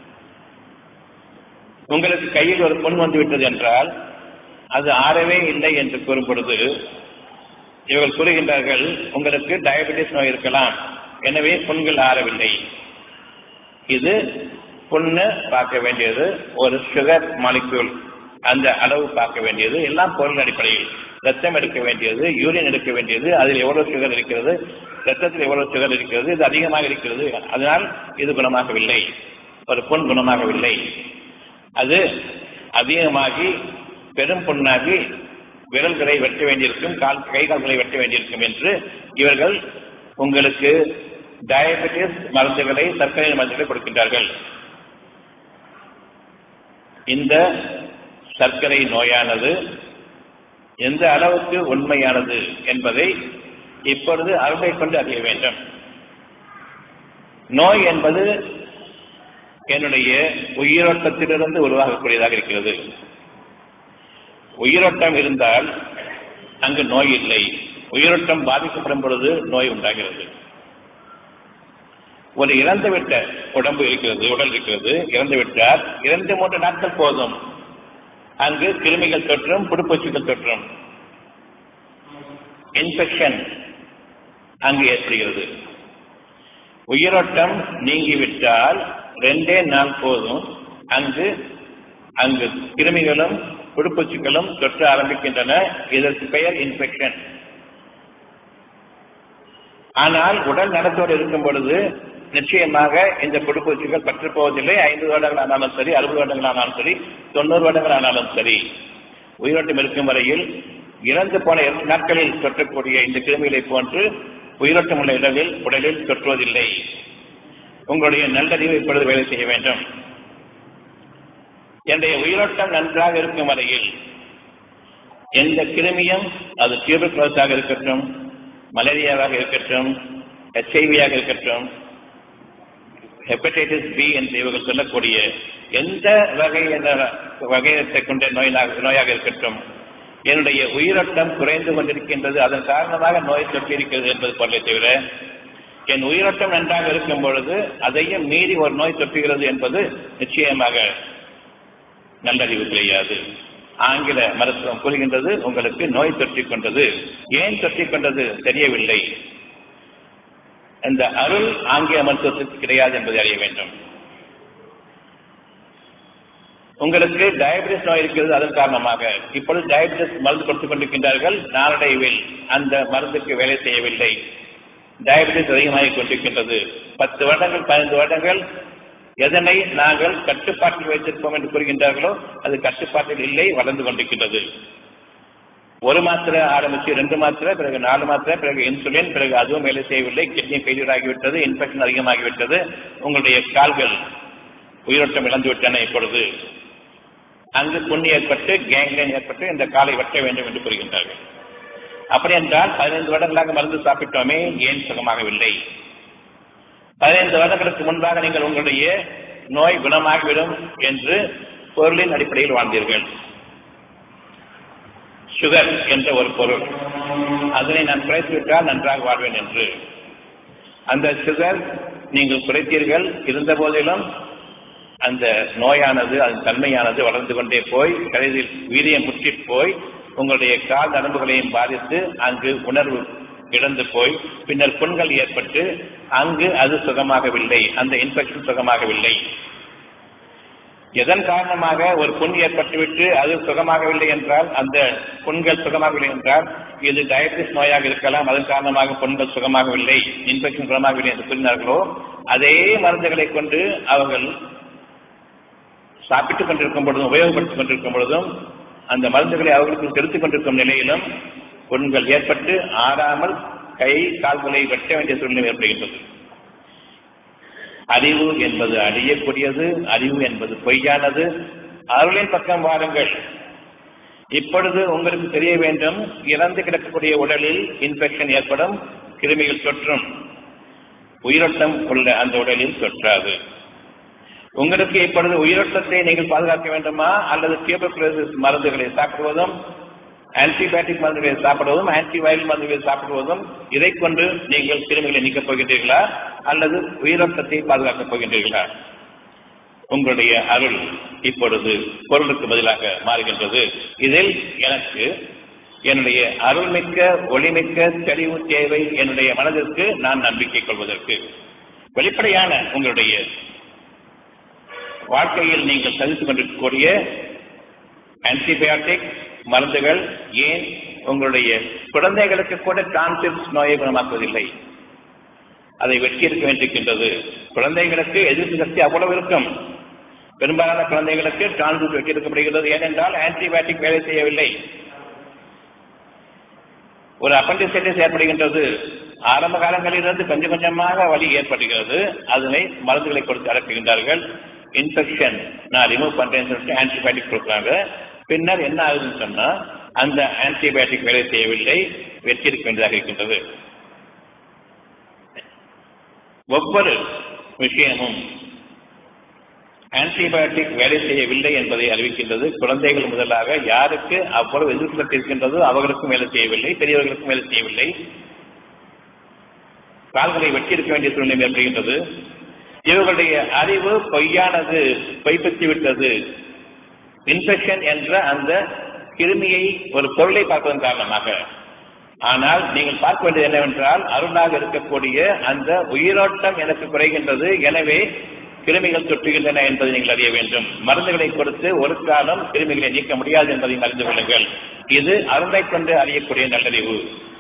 உங்களுக்கு கையில் ஒரு பொன் வந்துவிட்டது என்றால் அது ஆறவே இல்லை என்று கூறும் பொழுது இவர்கள் கூறுகின்றார்கள் உங்களுக்கு டயபெட்டிஸ் நோய் இருக்கலாம் எனவே புண்கள் ஆறவில்லை இது புண்ணு பார்க்க வேண்டியது ஒரு சுகர் மாலிக்யூல் அந்த அளவு பார்க்க வேண்டியது எல்லாம் பொருள் அடிப்படையில் ரத்தம் எடுக்க வேண்டியது யூரின் எடுக்க வேண்டியது அதில் எவ்வளவு சுகர் இருக்கிறது ரத்தத்தில் எவ்வளவு சுகர் இருக்கிறது இது அதிகமாக இருக்கிறது அதனால் இது குணமாகவில்லை ஒரு புண் குணமாகவில்லை அது அதிகமாகி பெரும் புண்ணாகி விரல்களை வெட்ட வேண்டியிருக்கும் கால் கை கால்களை வெட்ட வேண்டியிருக்கும் என்று இவர்கள் உங்களுக்கு டயபெட்டிஸ் மருந்துகளை சர்க்கரை மருந்துகளை கொடுக்கின்றார்கள் இந்த சர்க்கரை நோயானது எந்த அளவுக்கு உண்மையானது என்பதை இப்பொழுது அருளை கொண்டு அறிய வேண்டும் நோய் என்பது என்னுடைய உயிரோட்டத்திலிருந்து உருவாகக்கூடியதாக இருக்கிறது உயிரோட்டம் இருந்தால் அங்கு நோய் இல்லை உயிரோட்டம் பாதிக்கப்படும் பொழுது நோய் உண்டாகிறது ஒரு இறந்துவிட்ட உடம்பு இருக்கிறது உடல் இருக்கிறது இறந்து விட்டால் இரண்டு மூன்று நாட்கள் போதும் அங்கு கிருமிகள் தொற்றும் புடுப்பூச்சிகள் தொற்றும் இன்ஃபெக்ஷன் அங்கு ஏற்படுகிறது உயிரோட்டம் நீங்கிவிட்டால் ரெண்டே நாள் போதும் அங்கு அங்கு கிருமிகளும் புடுப்பூச்சிகளும் தொற்ற ஆரம்பிக்கின்றன இதற்கு பெயர் இன்ஃபெக்ஷன் ஆனால் உடல் நடத்தோடு இருக்கும் பொழுது நிச்சயமாக இந்த புடுப்பூச்சிகள் பற்று போவதில்லை ஐந்து வருடங்கள் ஆனாலும் சரி அறுபது வருடங்கள் ஆனாலும் சரி தொண்ணூறு வருடங்கள் ஆனாலும் சரி உயிரோட்டம் இருக்கும் வரையில் இறந்து போன இரண்டு நாட்களில் தொற்றக்கூடிய இந்த கிருமிகளை போன்று உயிரோட்டம் உள்ள இடவில் உடலில் தொற்றுவதில்லை உங்களுடைய நல்லறிவு இப்பொழுது வேலை செய்ய வேண்டும் என்னுடைய உயிரோட்டம் நன்றாக இருக்கும் வரையில் எந்த கிருமியும் அது டியூபர்குலோஸாக இருக்கட்டும் மலேரியாவாக இருக்கட்டும் ஹெச்ஐவியாக இருக்கட்டும் ஹெப்படைட்டிஸ் பி என்று இவர்கள் சொல்லக்கூடிய எந்த வகை என்ற வகையத்தை கொண்ட நோயாக நோயாக இருக்கட்டும் என்னுடைய உயிரோட்டம் குறைந்து கொண்டிருக்கின்றது அதன் காரணமாக நோய் தொற்றிருக்கிறது என்பது பொருளை தவிர என் உயிரோட்டம் நன்றாக இருக்கும் பொழுது அதையும் மீறி ஒரு நோய் தொற்றுகிறது என்பது நிச்சயமாக நல்லறிவு கிடையாது ஆங்கில மருத்துவம் கூறுகின்றது உங்களுக்கு நோய் தொற்றிக் கொண்டது ஏன் தொற்றிக் கொண்டது தெரியவில்லை இந்த அருள் ஆங்கில மருத்துவத்திற்கு கிடையாது என்பதை அறிய வேண்டும் உங்களுக்கு டயபிட்டிஸ் நோய் இருக்கிறது அதன் காரணமாக இப்பொழுது டயபிட்டிஸ் மருந்து கொடுத்துக் கொண்டிருக்கின்றார்கள் நாளடைவில் அந்த மருந்துக்கு வேலை செய்யவில்லை டயபிட்டிஸ் அதிகமாகிக் கொண்டிருக்கின்றது பத்து வருடங்கள் பதினைந்து வருடங்கள் எதனை நாங்கள் கட்டுப்பாட்டில் வைத்திருப்போம் என்று கூறுகின்றார்களோ அது கட்டுப்பாட்டில் இல்லை வளர்ந்து கொண்டிருக்கின்றது ஒரு மாத்திரை ஆரம்பிச்சு ரெண்டு மாத்திரை பிறகு நாலு மாத்திரை பிறகு இன்சுலின் பிறகு அதுவும் வேலை செய்யவில்லை கிட்னி ஃபெயிலியர் ஆகிவிட்டது இன்ஃபெக்ஷன் அதிகமாகிவிட்டது உங்களுடைய கால்கள் உயிரோட்டம் இழந்து விட்டன இப்பொழுது அங்கு புண்ணி ஏற்பட்டு கேங்லைன் ஏற்பட்டு இந்த காலை வெட்ட வேண்டும் என்று கூறுகின்றார்கள் அப்படி என்றால் பதினைந்து வருடங்களாக மருந்து சாப்பிட்டோமே ஏன் சுகமாகவில்லை பதினைந்து வருடங்களுக்கு முன்பாக நீங்கள் உங்களுடைய நோய் குணமாகிவிடும் என்று பொருளின் அடிப்படையில் வாழ்ந்தீர்கள் சுகர் என்ற ஒரு பொருள் அதனை நான் குறைத்துவிட்டால் நன்றாக வாழ்வேன் என்று அந்த சுகர் நீங்கள் குறைத்தீர்கள் இருந்த போதிலும் அந்த நோயானது அதன் தன்மையானது வளர்ந்து கொண்டே போய் கடைசியில் வீரியம் முற்றி போய் உங்களுடைய கால் நரம்புகளையும் பாதித்து அங்கு உணர்வு இழந்து போய் பின்னர் புண்கள் ஏற்பட்டு அங்கு அது சுகமாகவில்லை அந்த இன்ஃபெக்ஷன் சுகமாகவில்லை எதன் காரணமாக ஒரு புண் ஏற்பட்டுவிட்டு அது சுகமாகவில்லை என்றால் அந்த புண்கள் சுகமாகவில்லை என்றால் இது டயபிட்டிஸ் நோயாக இருக்கலாம் அதன் காரணமாக புண்கள் சுகமாகவில்லை இன்ஃபெக்ஷன் சுகமாகவில்லை என்று கூறினார்களோ அதே மருந்துகளை கொண்டு அவர்கள் சாப்பிட்டுக் கொண்டிருக்கும் பொழுதும் உபயோகப்படுத்திக் கொண்டிருக்கும் பொழுதும் அந்த மருந்துகளை அவர்களுக்கு செலுத்திக் கொண்டிருக்கும் நிலையிலும் புண்கள் ஏற்பட்டு ஆறாமல் கை கால்களை வெட்ட வேண்டிய சூழ்நிலை ஏற்படுகின்றது அறிவு என்பது அழியக்கூடியது அறிவு என்பது பொய்யானது அருளின் பக்கம் வாருங்கள் இப்பொழுது உங்களுக்கு தெரிய வேண்டும் இறந்து கிடக்கக்கூடிய உடலில் இன்ஃபெக்ஷன் ஏற்படும் கிருமிகள் தொற்றும் உயிரோட்டம் உள்ள அந்த உடலில் தொற்றாது உங்களுக்கு இப்பொழுது உயிரோட்டத்தை நீங்கள் பாதுகாக்க வேண்டுமா அல்லது டியூபர்குலோசிஸ் மருந்துகளை சாப்பிடுவதும் ஆன்டிபயோட்டிக் மருந்துகளை சாப்பிடுவதும் ஆன்டிவைரல் மருந்துகளை சாப்பிடுவதும் இதை கொண்டு நீங்கள் கிருமிகளை நீக்கப் போகின்றீர்களா அல்லது உயிரோட்டத்தை பாதுகாக்கப் போகின்றீர்களா உங்களுடைய அருள் இப்பொழுது பொருளுக்கு பதிலாக மாறுகின்றது இதில் எனக்கு என்னுடைய அருள்மிக்க ஒளிமிக்க தெளிவு தேவை என்னுடைய மனதிற்கு நான் நம்பிக்கை கொள்வதற்கு வெளிப்படையான உங்களுடைய வாழ்க்கையில் நீங்கள் சந்தித்துக் கொண்டிருக்கக்கூடிய ஆன்டிபயோட்டிக் மருந்துகள் ஏன் உங்களுடைய குழந்தைகளுக்கு கூட டிரான்சிப்ஸ் நோயை குணமாக்குவதில்லை அதை வெற்றி இருக்க வேண்டியிருக்கின்றது குழந்தைகளுக்கு எதிர்ப்பு சக்தி அவ்வளவு இருக்கும் பெரும்பாலான குழந்தைகளுக்கு டிரான்ஸ்பூட் வெற்றியிருக்கப்படுகிறது ஏனென்றால் ஆன்டிபயோட்டிக் வேலை செய்யவில்லை ஒரு அப்பண்டிசைட்டிஸ் ஏற்படுகின்றது ஆரம்ப காலங்களிலிருந்து கொஞ்சம் கொஞ்சமாக வலி ஏற்படுகிறது அதனை மருந்துகளை கொடுத்து அடக்குகின்றார்கள் இன்ஃபெக்ஷன் நான் ரிமூவ் பண்றேன்னு சொல்லிட்டு ஆன்டிபயோட்டிக் கொடுக்குறாங்க பின்னர் என்ன ஆகுதுன்னு சொன்னா அந்த ஆன்டிபயோட்டிக் வேலை செய்யவில்லை வெற்றி இருக்க வேண்டியதாக இருக்கின்றது ஒவ்வொரு விஷயமும் ஆன்டிபயோட்டிக் வேலை செய்யவில்லை என்பதை அறிவிக்கின்றது குழந்தைகள் முதலாக யாருக்கு அவ்வளவு எதிர்ப்பு இருக்கின்றதோ அவர்களுக்கும் வேலை செய்யவில்லை பெரியவர்களுக்கும் வேலை செய்யவில்லை கால்களை வெட்டியிருக்க வேண்டிய சூழ்நிலை ஏற்படுகின்றது இவர்களுடைய அறிவு பொய்யானது பொய்ப்பற்றி விட்டது இன்ஃபெக்ஷன் என்ற அந்த கிருமியை ஒரு பொருளை பார்ப்பதன் காரணமாக ஆனால் நீங்கள் பார்க்க வேண்டியது என்னவென்றால் அருளாக இருக்கக்கூடிய அந்த உயிரோட்டம் எனக்கு குறைகின்றது எனவே கிருமிகள் தொற்றுகின்றன என்பதை நீங்கள் அறிய வேண்டும் மருந்துகளை கொடுத்து ஒரு காலம் கிருமிகளை நீக்க முடியாது என்பதையும் அறிந்து கொள்ளுங்கள் இது அருளை கொண்டு அறியக்கூடிய நல்லறிவு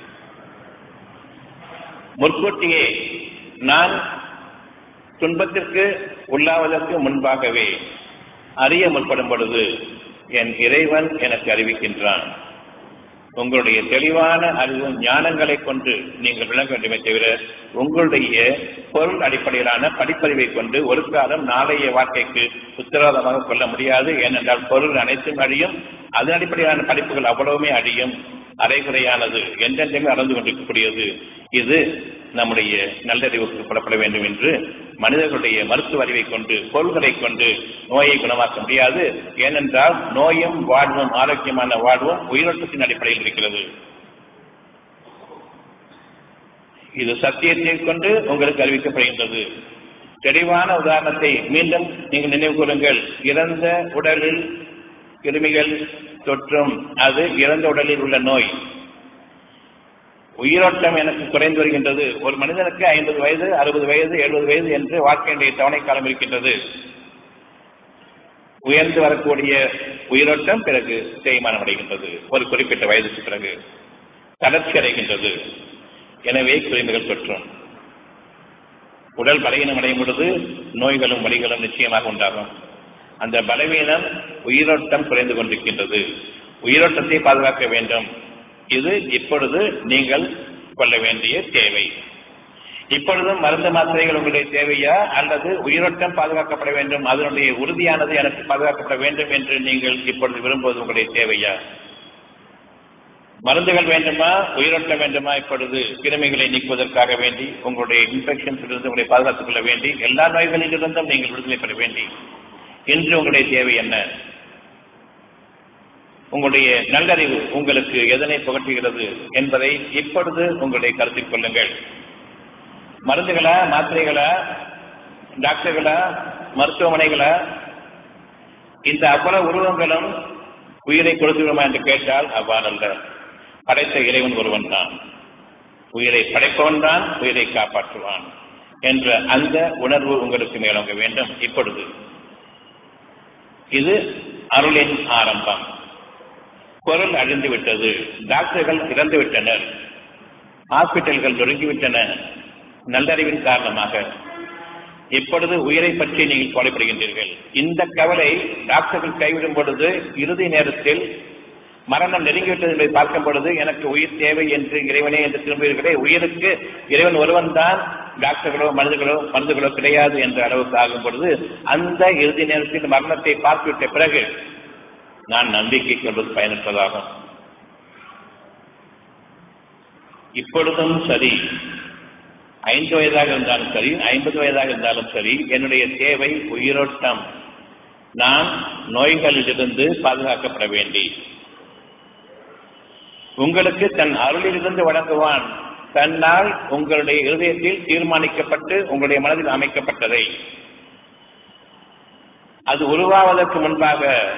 முற்கூட்டியே நான் துன்பத்திற்கு உள்ளாவதற்கு முன்பாகவே அறிய முற்படும் பொழுது என் இறைவன் எனக்கு அறிவிக்கின்றான் உங்களுடைய தெளிவான அறிவு ஞானங்களை கொண்டு நீங்கள் விளங்க வேண்டுமே தவிர உங்களுடைய பொருள் அடிப்படையிலான படிப்பறிவை கொண்டு ஒரு காலம் நாளைய வாழ்க்கைக்கு உத்தரவாதமாக கொள்ள முடியாது ஏனென்றால் பொருள் அனைத்தும் அழியும் அதன் அடிப்படையிலான படிப்புகள் அவ்வளவுமே அழியும் அரைகுறையானது எந்தெந்தையுமே அளந்து கொண்டிருக்கக்கூடியது இது நம்முடைய நல்லறிவுக்கு புலப்பட வேண்டும் என்று மனிதர்களுடைய மருத்துவ அறிவை கொண்டு பொருள்களை கொண்டு நோயை குணமாக்க முடியாது ஏனென்றால் நோயும் வாழ்வும் ஆரோக்கியமான வாழ்வும் உயிரோட்டத்தின் அடிப்படையில் இருக்கிறது இது சத்தியத்தை கொண்டு உங்களுக்கு அறிவிக்கப்படுகின்றது தெளிவான உதாரணத்தை மீண்டும் நீங்கள் நினைவு கூறுங்கள் இறந்த உடலில் கிருமிகள் தொற்றும் அது இறந்த உடலில் உள்ள நோய் உயிரோட்டம் எனக்கு குறைந்து வருகின்றது ஒரு மனிதனுக்கு ஐம்பது வயது அறுபது வயது எழுபது வயது என்று வாழ்க்கையுடைய தவணை காலம் இருக்கின்றது உயர்ந்து வரக்கூடிய உயிரோட்டம் பிறகு தேய்மானம் அடைகின்றது ஒரு குறிப்பிட்ட வயதுக்கு பிறகு தளர்ச்சி அடைகின்றது எனவே கிருமிகள் தொற்றும் உடல் பலவீனம் அடையும் பொழுது நோய்களும் வலிகளும் நிச்சயமாக உண்டாகும் அந்த பலவீனம் உயிரோட்டம் குறைந்து கொண்டிருக்கின்றது உயிரோட்டத்தை பாதுகாக்க வேண்டும் இது இப்பொழுது நீங்கள் கொள்ள வேண்டிய தேவை இப்பொழுதும் மருந்து மாத்திரைகள் உங்களுடைய தேவையா அல்லது உயிரோட்டம் பாதுகாக்கப்பட வேண்டும் அதனுடைய உறுதியானது எனக்கு பாதுகாக்கப்பட வேண்டும் என்று நீங்கள் இப்பொழுது விரும்புவது உங்களுடைய தேவையா மருந்துகள் வேண்டுமா உயிரோட்டம் வேண்டுமா இப்பொழுது கிருமிகளை நீக்குவதற்காக வேண்டி உங்களுடைய இன்ஃபெக்ஷன்ஸ் இருந்து உங்களை பாதுகாத்துக் கொள்ள வேண்டி எல்லா நோய்களிலிருந்தும் நீங்கள் விடுதலை பெற வேண்டி இன்று உங்களுடைய தேவை என்ன உங்களுடைய நல்லறிவு உங்களுக்கு எதனை புகட்டுகிறது என்பதை இப்பொழுது உங்களுடைய கருத்தில் கொள்ளுங்கள் மருந்துகளா மாத்திரைகளா டாக்டர்களா மருத்துவமனைகளா இந்த அவ்வளவு உருவங்களும் உயிரை கொடுத்துவிடுமா என்று கேட்டால் அவ்வாறல்ல படைத்த இறைவன் ஒருவன் தான் உயிரை படைப்பவன் தான் உயிரை காப்பாற்றுவான் என்ற அந்த உணர்வு உங்களுக்கு மேலோங்க வேண்டும் இப்பொழுது இது அருளின் ஆரம்பம் பொருள் அழிந்து விட்டது டாக்டர்கள் இறந்து விட்டனர் ஹாஸ்பிட்டல்கள் நொறுங்கிவிட்டன நல்லறிவின் காரணமாக இப்பொழுது உயிரை பற்றி நீங்கள் கவலைப்படுகின்றீர்கள் இந்த கவலை டாக்டர்கள் கைவிடும் பொழுது இறுதி நேரத்தில் மரணம் நெருங்கிவிட்டது என்பதை பார்க்கும் பொழுது எனக்கு உயிர் தேவை என்று இறைவனே என்று திரும்புகிறீர்களே உயிருக்கு இறைவன் ஒருவன் தான் டாக்டர்களோ மருந்துகளோ மருந்துகளோ கிடையாது என்ற அளவுக்கு ஆகும் பொழுது அந்த இறுதி நேரத்தில் மரணத்தை பார்த்துவிட்ட பிறகு நான் நம்பிக்கை கொள்வது பயனற்றதாகும் இப்பொழுதும் சரி ஐந்து வயதாக இருந்தாலும் சரி ஐம்பது வயதாக இருந்தாலும் சரி என்னுடைய தேவை உயிரோட்டம் நான் நோய்களிலிருந்து பாதுகாக்கப்பட வேண்டி உங்களுக்கு தன் அருளிலிருந்து வழங்குவான் தன்னால் உங்களுடைய இருதயத்தில் தீர்மானிக்கப்பட்டு உங்களுடைய மனதில் அமைக்கப்பட்டதை அது உருவாவதற்கு முன்பாக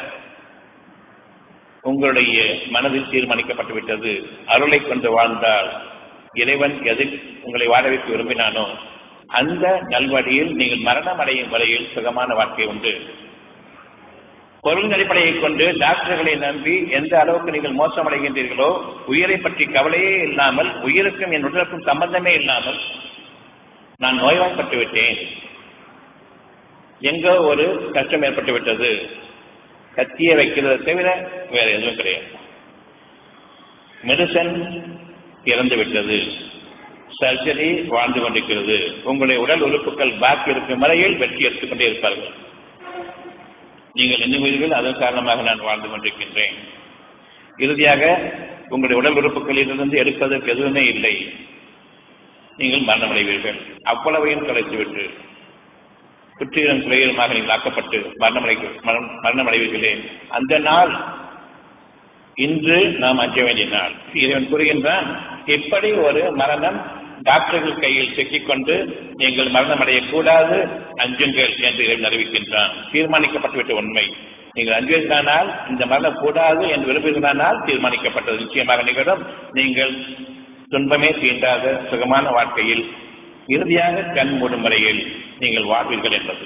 உங்களுடைய மனதில் தீர்மானிக்கப்பட்டு விட்டது அருளை கொண்டு வாழ்ந்தால் இறைவன் எதில் உங்களை வாழ வைக்க விரும்பினானோ அந்த நல்வழியில் நீங்கள் மரணம் அடையும் வரையில் சுகமான வாழ்க்கை உண்டு பொருள் அடிப்படையை கொண்டு டாக்டர்களை நம்பி எந்த அளவுக்கு நீங்கள் மோசமடைகின்றீர்களோ உயிரை பற்றி கவலையே இல்லாமல் உயிருக்கும் என் உடலுக்கும் சம்பந்தமே இல்லாமல் நான் நோய்வாய்ப்பட்டு விட்டேன் எங்கோ ஒரு கஷ்டம் ஏற்பட்டு விட்டது கத்தியை வைக்கிறதை தவிர வேற எதுவும் கிடையாது மெடிசன் இறந்து விட்டது சர்ஜரி வாழ்ந்து கொண்டிருக்கிறது உங்களுடைய உடல் உறுப்புகள் பாக்கி இருக்கும் வரையில் வெற்றி எடுத்துக்கொண்டே இருப்பார்கள் நீங்கள் எண்ணுவீர்கள் அதன் காரணமாக நான் வாழ்ந்து கொண்டிருக்கின்றேன் இறுதியாக உங்களுடைய உடல் உறுப்புகளிலிருந்து எடுப்பதற்கு எதுவுமே இல்லை நீங்கள் மரணமடைவீர்கள் அவ்வளவையும் தொலைத்துவிட்டு குற்றியிலும் குறையிலுமாக நீங்கள் ஆக்கப்பட்டு மரணமடை மரணமடைவீர்களே அந்த நாள் இன்று நாம் அஞ்ச வேண்டிய நாள் இறைவன் கூறுகின்றான் எப்படி ஒரு மரணம் டாக்டர்கள் கையில் சிக்கிக்கொண்டு நீங்கள் மரணம் அடையக்கூடாது அஞ்சுங்கள் என்று இறைவன் அறிவிக்கின்றான் தீர்மானிக்கப்பட்டுவிட்ட உண்மை நீங்கள் அஞ்சுவீர்களானால் இந்த மரணம் கூடாது என்று விரும்புகிறானால் தீர்மானிக்கப்பட்டது நிச்சயமாக நிகழும் நீங்கள் துன்பமே தீண்டாத சுகமான வாழ்க்கையில் இறுதியாக கண் மூடும் வரையில் நீங்கள் வாழ்வீர்கள் என்பது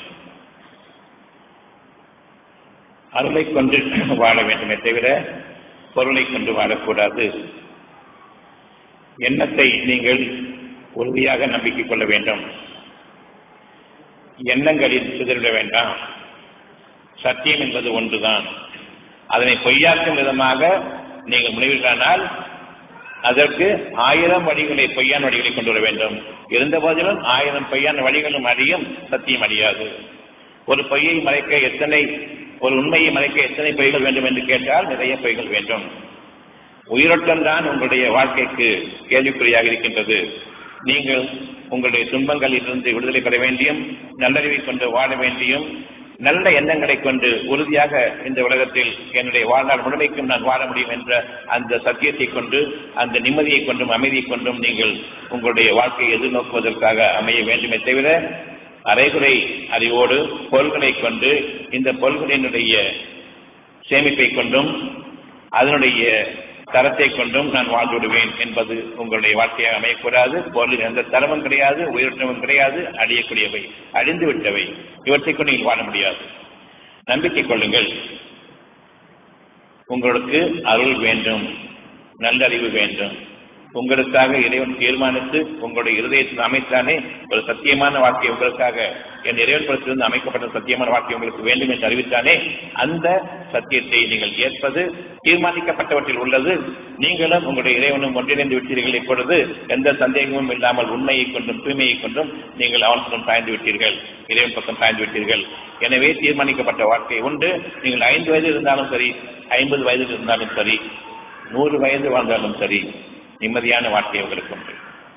அருளை கொண்டு வாழ வேண்டுமே தவிர பொருளை கொண்டு வாழக்கூடாது எண்ணத்தை நீங்கள் உறுதியாக நம்பிக்கை கொள்ள வேண்டும் எண்ணங்களில் சிதறிட வேண்டாம் சத்தியம் என்பது ஒன்றுதான் அதனை பொய்யாக்கும் விதமாக நீங்கள் முடிவுகளானால் அதற்கு ஆயிரம் வழிகளை பொய்யான வழிகளை கொண்டு வர வேண்டும் இருந்த போதிலும் ஆயிரம் பொய்யான வழிகளும் அழியும் சத்தியம் அழியாது ஒரு பொய்யை மறைக்க எத்தனை ஒரு உண்மையை மறைக்க எத்தனை பொய்கள் வேண்டும் என்று கேட்டால் நிறைய பொய்கள் வேண்டும் உயிரோட்டம் தான் உங்களுடைய வாழ்க்கைக்கு கேள்விக்குறியாக இருக்கின்றது நீங்கள் உங்களுடைய துன்பங்களில் இருந்து விடுதலை பெற வேண்டியும் நல்லறிவை கொண்டு வாழ வேண்டியும் நல்ல எண்ணங்களை கொண்டு உறுதியாக இந்த உலகத்தில் என்னுடைய வாழ்நாள் முழுமைக்கும் நான் வாழ முடியும் என்ற அந்த சத்தியத்தை கொண்டு அந்த நிம்மதியை கொண்டும் அமைதியை கொண்டும் நீங்கள் உங்களுடைய வாழ்க்கையை எதிர்நோக்குவதற்காக அமைய வேண்டுமே தவிர அரைகுறை அறிவோடு பொருள்களை கொண்டு இந்த பொருள்களினுடைய சேமிப்பை கொண்டும் அதனுடைய தரத்தை கொண்டும் நான் வாழ்ந்து விடுவேன் என்பது உங்களுடைய வாழ்க்கையாக அமையக்கூடாது பொருளில் எந்த தரமும் கிடையாது உயிரிழந்தவும் கிடையாது அழியக்கூடியவை அழிந்து விட்டவை இவற்றை கொண்டு நீங்கள் வாழ முடியாது நம்பிக்கை கொள்ளுங்கள் உங்களுக்கு அருள் வேண்டும் நல்லறிவு வேண்டும் உங்களுக்காக இறைவன் தீர்மானித்து உங்களுடைய இருதயத்தில் அமைத்தானே ஒரு சத்தியமான வாழ்க்கை உங்களுக்காக என் இறைவன் புறத்திலிருந்து அமைக்கப்பட்ட சத்தியமான வாழ்க்கை உங்களுக்கு வேண்டும் என்று அறிவித்தானே அந்த சத்தியத்தை நீங்கள் ஏற்பது தீர்மானிக்கப்பட்டவற்றில் உள்ளது நீங்களும் உங்களுடைய இறைவனும் ஒன்றிணைந்து விட்டீர்கள் இப்பொழுது எந்த சந்தேகமும் இல்லாமல் உண்மையை கொண்டும் தூய்மையை கொண்டும் நீங்கள் அவன் பக்கம் சாய்ந்து விட்டீர்கள் இறைவன் பக்கம் சாய்ந்து விட்டீர்கள் எனவே தீர்மானிக்கப்பட்ட வாழ்க்கை உண்டு நீங்கள் ஐந்து வயது இருந்தாலும் சரி ஐம்பது வயதில் இருந்தாலும் சரி நூறு வயது வாழ்ந்தாலும் சரி நிம்மதியான வாழ்க்கை உங்களுக்கு உண்டு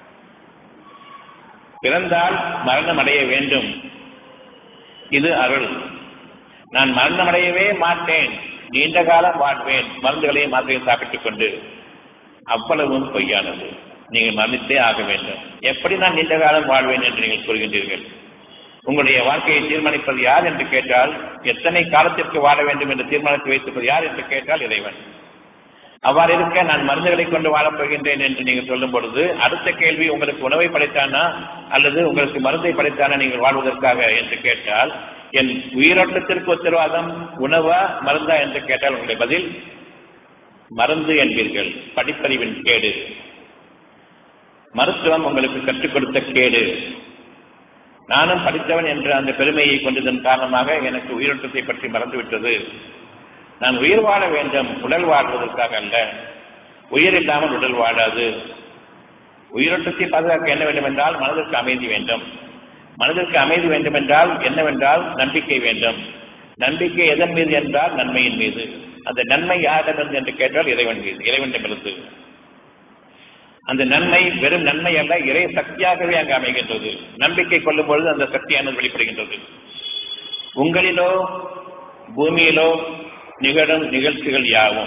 பிறந்தால் மரணம் அடைய வேண்டும் இது அருள் நான் மரணம் அடையவே மாட்டேன் நீண்ட காலம் வாழ்வேன் மருந்துகளையும் மாத்திரையும் சாப்பிட்டுக் கொண்டு அவ்வளவும் பொய்யானது நீங்கள் மரணித்தே ஆக வேண்டும் எப்படி நான் நீண்ட காலம் வாழ்வேன் என்று நீங்கள் கூறுகின்றீர்கள் உங்களுடைய வாழ்க்கையை தீர்மானிப்பது யார் என்று கேட்டால் எத்தனை காலத்திற்கு வாழ வேண்டும் என்று தீர்மானித்து வைத்திருப்பது யார் என்று கேட்டால் இறைவன் அவ்வாறு இருக்க நான் மருந்துகளை கொண்டு வாழப் போகின்றேன் என்று நீங்கள் சொல்லும் பொழுது அடுத்த கேள்வி உங்களுக்கு உணவை படைத்தானா அல்லது உங்களுக்கு மருந்தை படைத்தானா நீங்கள் வாழ்வதற்காக என்று கேட்டால் என் உயிரோட்டத்திற்கு உத்தரவாதம் உணவா மருந்தா என்று கேட்டால் உங்களுடைய பதில் மருந்து என்பீர்கள் படிப்பறிவின் கேடு மருத்துவம் உங்களுக்கு கற்றுக் கொடுத்த கேடு நானும் படித்தவன் என்ற அந்த பெருமையை கொண்டதன் காரணமாக எனக்கு உயிரோட்டத்தை பற்றி மறந்துவிட்டது நான் உயிர் வாழ வேண்டும் உடல் வாழ்வதற்காக அல்ல உயிர் இல்லாமல் உடல் வாழாது உயிரோட்டத்தை பாதுகாக்க என்ன வேண்டும் என்றால் மனதிற்கு அமைதி வேண்டும் மனதிற்கு அமைதி வேண்டும் என்றால் என்னவென்றால் நம்பிக்கை வேண்டும் நம்பிக்கை எதன் மீது என்றால் நன்மையின் மீது அந்த நன்மை யாரிடமிருந்து என்று கேட்டால் இறைவன் மீது இறைவனிடமிருந்து அந்த நன்மை வெறும் நன்மை அல்ல இறை சக்தியாகவே அங்கு அமைகின்றது நம்பிக்கை கொள்ளும் பொழுது அந்த சக்தியானது வெளிப்படுகின்றது உங்களிலோ பூமியிலோ நிகழும் நிகழ்ச்சிகள் யாவும்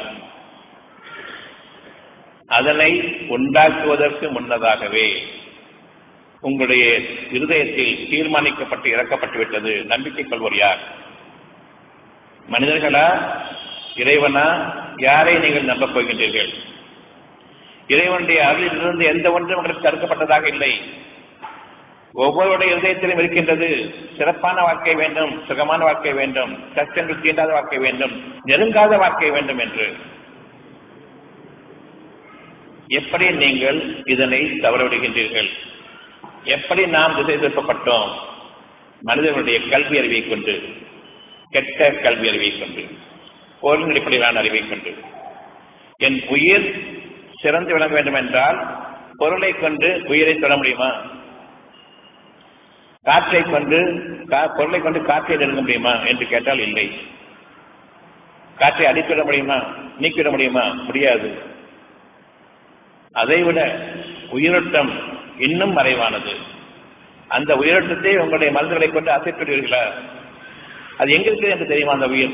அதனை உண்டாக்குவதற்கு முன்னதாகவே உங்களுடைய இருதயத்தில் தீர்மானிக்கப்பட்டு இறக்கப்பட்டு விட்டது நம்பிக்கை கொள்வோர் யார் மனிதர்களா இறைவனா யாரை நீங்கள் நம்பப் போகின்றீர்கள் இறைவனுடைய அருளிலிருந்து எந்த ஒன்றும் உங்களுக்கு தடுக்கப்பட்டதாக இல்லை ஒவ்வொருடைய இதயத்திலும் இருக்கின்றது சிறப்பான வாழ்க்கை வேண்டும் சுகமான வாழ்க்கை வேண்டும் கஷ்டங்கள் தீண்டாத வாழ்க்கை வேண்டும் நெருங்காத வாழ்க்கை வேண்டும் என்று எப்படி நீங்கள் இதனை தவறவிடுகின்றீர்கள் எப்படி நாம் திசை திருப்பப்பட்டோம் மனிதர்களுடைய கல்வி அறிவை கொண்டு கெட்ட கல்வி அறிவை கொண்டு பொருளின் அடிப்படையிலான அறிவை கொண்டு என் உயிர் சிறந்து விளங்க வேண்டும் என்றால் பொருளை கொண்டு உயிரை தொட முடியுமா காற்றை கொண்டு பொருளை கொண்டு காற்றை நெருங்க முடியுமா என்று கேட்டால் இல்லை காற்றை அடித்துவிட முடியுமா நீக்கிவிட முடியுமா முடியாது அதைவிட உயிரோட்டம் இன்னும் மறைவானது அந்த உயிரோட்டத்தை உங்களுடைய மருந்துகளை கொண்டு அசைப்படுவீர்களா அது எங்க இருக்குது என்று தெரியுமா அந்த உயிர்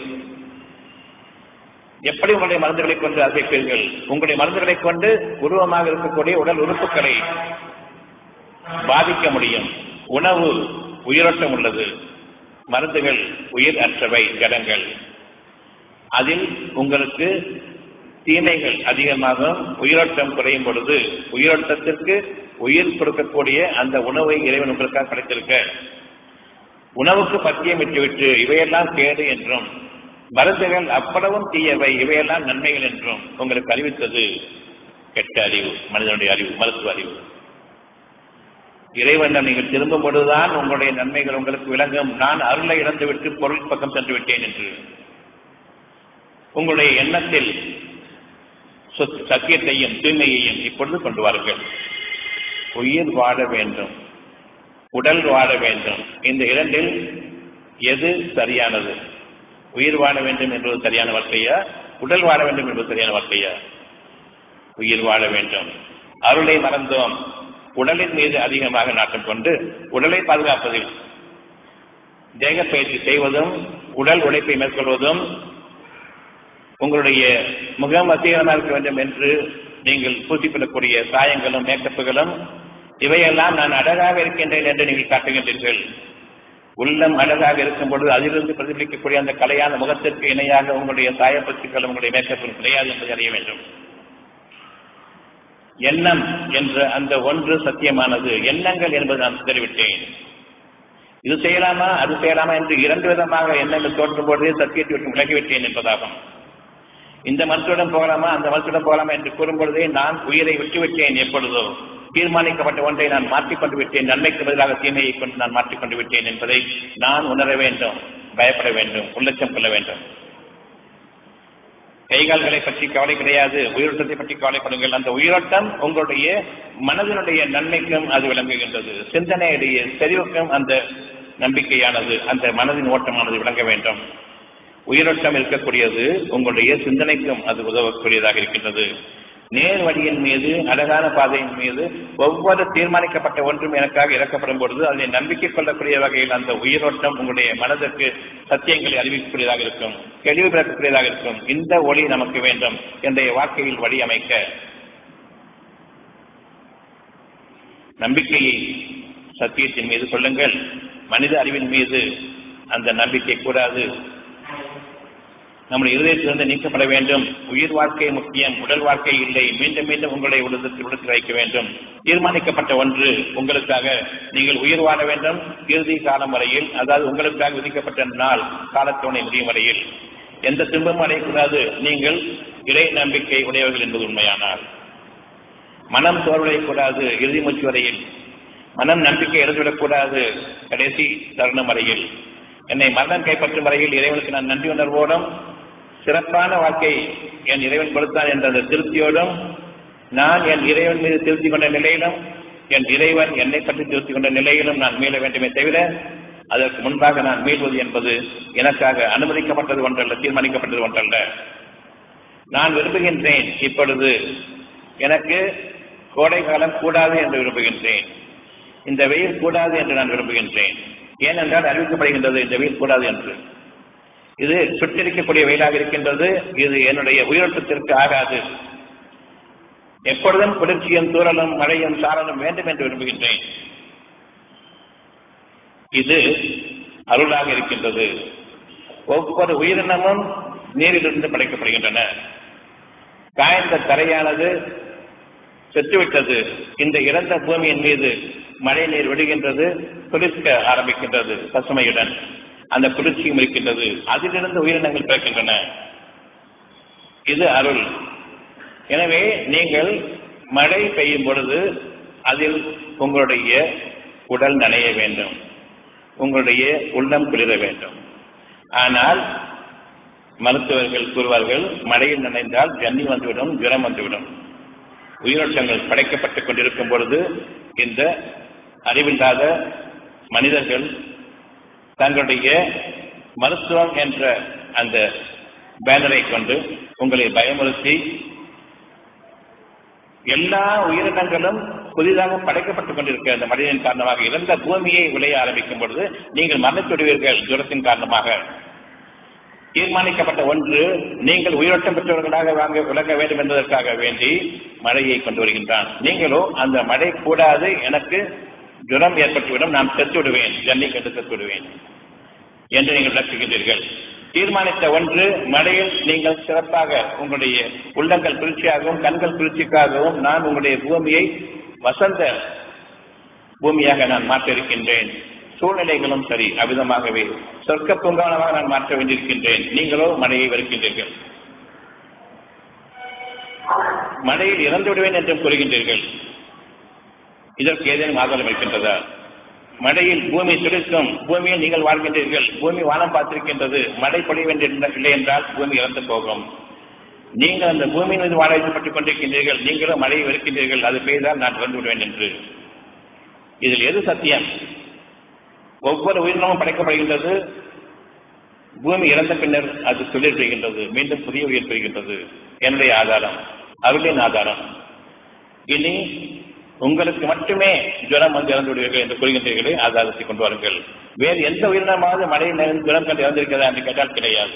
எப்படி உங்களுடைய மருந்துகளை கொண்டு அசைப்பீர்கள் உங்களுடைய மருந்துகளை கொண்டு உருவமாக இருக்கக்கூடிய உடல் உறுப்புகளை பாதிக்க முடியும் உணவு உயிரோட்டம் உள்ளது மருந்துகள் உயிர் அற்றவை ஜடங்கள் அதில் உங்களுக்கு தீமைகள் அதிகமாக உயிரோட்டம் குறையும் பொழுது உயிரோட்டத்திற்கு உயிர் கொடுக்கக்கூடிய அந்த உணவை இறைவன் உங்களுக்காக கிடைத்திருக்க உணவுக்கு பத்தியம் விட்டுவிட்டு இவையெல்லாம் கேடு என்றும் மருந்துகள் அவ்வளவும் தீயவை இவையெல்லாம் நன்மைகள் என்றும் உங்களுக்கு அறிவித்தது கெட்ட அறிவு மனிதனுடைய அறிவு மருத்துவ அறிவு இறைவனிடம் நீங்கள் திரும்பும் பொழுதுதான் உங்களுடைய நன்மைகள் உங்களுக்கு விளங்கும் நான் அருளை இழந்துவிட்டு பொருள் பக்கம் சென்று விட்டேன் என்று உங்களுடைய எண்ணத்தில் சத்தியத்தையும் தூய்மையையும் இப்பொழுது கொண்டு வாருங்கள் உயிர் வாழ வேண்டும் உடல் வாழ வேண்டும் இந்த இரண்டில் எது சரியானது உயிர் வாழ வேண்டும் என்பது சரியான வார்த்தையா உடல் வாழ வேண்டும் என்பது சரியான வார்த்தையா உயிர் வாழ வேண்டும் அருளை மறந்தோம் உடலின் மீது அதிகமாக நாட்டம் கொண்டு உடலை பாதுகாப்பதில் தேக பயிற்சி செய்வதும் உடல் உழைப்பை மேற்கொள்வதும் உங்களுடைய முகம் வசீகரமாக இருக்க வேண்டும் என்று நீங்கள் பூசிக்கொள்ளக்கூடிய சாயங்களும் மேக்கப்புகளும் இவையெல்லாம் நான் அழகாக இருக்கின்றேன் என்று நீங்கள் காட்டுகின்றீர்கள் உள்ளம் அழகாக இருக்கும் பொழுது அதிலிருந்து பிரதிபலிக்கக்கூடிய அந்த கலையான முகத்திற்கு இணையாக உங்களுடைய சாயப்பச்சுக்களும் உங்களுடைய மேக்கப்பும் கிடையாது என்பதை அறிய வேண்டும் எண்ணம் என்ற அந்த ஒன்று சத்தியமானது எண்ணங்கள் என்பது நான் தெரிவித்தேன் இது செய்யலாமா அது செய்யலாமா என்று இரண்டு விதமாக எண்ணங்கள் தோற்றும் பொழுதே சத்தியத்தை விட்டு விலகிவிட்டேன் என்பதாகும் இந்த மருத்துவம் போகலாமா அந்த மருத்துவம் போகலாமா என்று கூறும் பொழுதே நான் உயிரை விட்டுவிட்டேன் எப்பொழுதோ தீர்மானிக்கப்பட்ட ஒன்றை நான் மாற்றிக்கொண்டு விட்டேன் நன்மைக்கு பதிலாக தீமையை கொண்டு நான் மாற்றிக்கொண்டு விட்டேன் என்பதை நான் உணர வேண்டும் பயப்பட வேண்டும் உள்ளச்சம் கொள்ள வேண்டும் கைகால்களை பற்றி கவலை கிடையாது உயிரோட்டத்தை பற்றி கவலைப்படுங்கள் அந்த உயிரோட்டம் உங்களுடைய மனதினுடைய நன்மைக்கும் அது விளங்குகின்றது சிந்தனையுடைய செறிவுக்கும் அந்த நம்பிக்கையானது அந்த மனதின் ஓட்டமானது விளங்க வேண்டும் உயிரோட்டம் இருக்கக்கூடியது உங்களுடைய சிந்தனைக்கும் அது உதவக்கூடியதாக இருக்கின்றது நேர் வழியின் மீது அழகான பாதையின் மீது ஒவ்வொரு தீர்மானிக்கப்பட்ட ஒன்றும் எனக்காக இறக்கப்படும் பொழுது அதை நம்பிக்கை கொள்ளக்கூடிய வகையில் அந்த உயிரோட்டம் உங்களுடைய மனதிற்கு சத்தியங்களை அறிவிக்கக்கூடியதாக இருக்கும் தெளிவு பிறக்கக்கூடியதாக இருக்கும் இந்த ஒளி நமக்கு வேண்டும் என்னுடைய வாழ்க்கையில் வழி அமைக்க நம்பிக்கையை சத்தியத்தின் மீது கொள்ளுங்கள் மனித அறிவின் மீது அந்த நம்பிக்கை கூடாது நம்முடைய இருதயத்திலிருந்து நீக்கப்பட வேண்டும் உயிர் வாழ்க்கை முக்கியம் உடல் வாழ்க்கை இல்லை மீண்டும் மீண்டும் உங்களை உள்ளத்தில் உள்ளத்தில் வைக்க வேண்டும் தீர்மானிக்கப்பட்ட ஒன்று உங்களுக்காக நீங்கள் உயிர் வாழ வேண்டும் இறுதி காலம் வரையில் அதாவது உங்களுக்காக விதிக்கப்பட்ட நாள் காலத்தோணை முடியும் வரையில் எந்த துன்பமும் அடையக்கூடாது நீங்கள் இறை நம்பிக்கை உடையவர்கள் என்பது உண்மையானால் மனம் தோல்வியக்கூடாது இறுதி மூச்சு வரையில் மனம் நம்பிக்கை இழந்துவிடக்கூடாது கடைசி தருணம் வரையில் என்னை மரணம் கைப்பற்றும் வரையில் இறைவனுக்கு நான் நன்றி உணர்வோடும் சிறப்பான வாழ்க்கை என் இறைவன் கொடுத்தான் என்ற அந்த திருப்தியோடும் நான் என் இறைவன் மீது திருப்தி கொண்ட நிலையிலும் என் இறைவன் என்னை பற்றி திருப்தி கொண்ட நிலையிலும் நான் மீள வேண்டுமே தவிர அதற்கு முன்பாக நான் மீள்வது என்பது எனக்காக அனுமதிக்கப்பட்டது ஒன்றல்ல தீர்மானிக்கப்பட்டது ஒன்றல்ல நான் விரும்புகின்றேன் இப்பொழுது எனக்கு கோடை காலம் கூடாது என்று விரும்புகின்றேன் இந்த வெயில் கூடாது என்று நான் விரும்புகின்றேன் ஏனென்றால் அறிவிக்கப்படுகின்றது இந்த வெயில் கூடாது என்று இது சுட்டரிக்கக்கூடிய வெயிலாக இருக்கின்றது இது என்னுடைய உயிரோட்டத்திற்கு ஆகாது எப்பொழுதும் குளிர்ச்சியும் தூரலும் மழையும் சாரலும் வேண்டும் என்று விரும்புகின்றேன் இது அருளாக இருக்கின்றது ஒவ்வொரு உயிரினமும் நீரிலிருந்து படைக்கப்படுகின்றன காய்ந்த தரையானது செத்துவிட்டது இந்த இறந்த பூமியின் மீது மழை நீர் விடுகின்றது குளிர்க்க ஆரம்பிக்கின்றது பசுமையுடன் அந்த குளிர்ச்சியும் இருக்கின்றது அதிலிருந்து உயிரினங்கள் பிறக்கின்றன இது அருள் எனவே நீங்கள் மழை பெய்யும் பொழுது அதில் உங்களுடைய உடல் நனைய வேண்டும் உங்களுடைய உள்ளம் குளிர வேண்டும் ஆனால் மருத்துவர்கள் கூறுவார்கள் மழையில் நனைந்தால் ஜன்னி வந்துவிடும் ஜுரம் வந்துவிடும் உயிரோட்டங்கள் படைக்கப்பட்டுக் கொண்டிருக்கும் பொழுது இந்த அறிவில்லாத மனிதர்கள் தங்களுடைய மருத்துவம் என்ற அந்த பேனரை கொண்டு உங்களை பயமுறுத்தி எல்லா உயிரினங்களும் புதிதாக படைக்கப்பட்டுக் கொண்டிருக்கிற அந்த மனிதனின் காரணமாக இறந்த பூமியை விளைய ஆரம்பிக்கும் பொழுது நீங்கள் மரணத்துடுவீர்கள் ஜுரத்தின் காரணமாக தீர்மானிக்கப்பட்ட ஒன்று நீங்கள் உயிரோட்டம் பெற்றவர்களாக வாங்க விளங்க வேண்டும் என்பதற்காக வேண்டி மழையை கொண்டு வருகின்றான் நீங்களோ அந்த மழை கூடாது எனக்கு ஜுரம் ஏற்பட்டுவிடும் நான் செத்து விடுவேன் ஜன்னி கண்டு செத்து விடுவேன் என்று நீங்கள் விளக்குகின்றீர்கள் தீர்மானித்த ஒன்று மழையில் நீங்கள் சிறப்பாக உங்களுடைய உள்ளங்கள் குளிர்ச்சியாகவும் கண்கள் குளிர்ச்சிக்காகவும் நான் உங்களுடைய பூமியை வசந்த பூமியாக நான் மாற்ற இருக்கின்றேன் சூழ்நிலைகளும் சரி அவ்விதமாகவே சொர்க்க பூங்காவனமாக நான் மாற்ற வேண்டியிருக்கின்றேன் நீங்களோ மழையை வெறுக்கின்றீர்கள் மழையில் இறந்து விடுவேன் என்றும் கூறுகின்றீர்கள் இதற்கு ஏதேனும் ஆதாரம் இருக்கின்றதா மழையில் பூமி துடிக்கும் பூமியில் நீங்கள் வாழ்கின்றீர்கள் பூமி வானம் பார்த்திருக்கின்றது மழை பொழிய வேண்டிய என்றால் பூமி இறந்து போகும் நீங்கள் அந்த பூமியின் மீது வாழ வைக்கப்பட்டுக் கொண்டிருக்கின்றீர்கள் நீங்களும் மழையை வெறுக்கின்றீர்கள் அது பெய்தால் நான் இறந்து விடுவேன் என்று இதில் எது சத்தியம் ஒவ்வொரு உயிரினமும் படைக்கப்படுகின்றது பூமி இறந்த பின்னர் அது தொழில் செய்கின்றது மீண்டும் புதிய உயிர் பெறுகின்றது என்னுடைய ஆதாரம் அருளின் ஆதாரம் இனி உங்களுக்கு மட்டுமே ஜுரம் வந்து இறந்து விடுவீர்கள் என்று கூறுகின்றீர்களே ஆதாரத்தை கொண்டு வாருங்கள் வேறு எந்த உயிரினமாவது மழையில் ஜுரம் கண்டு இறந்திருக்கிறதா என்று கேட்டால் கிடையாது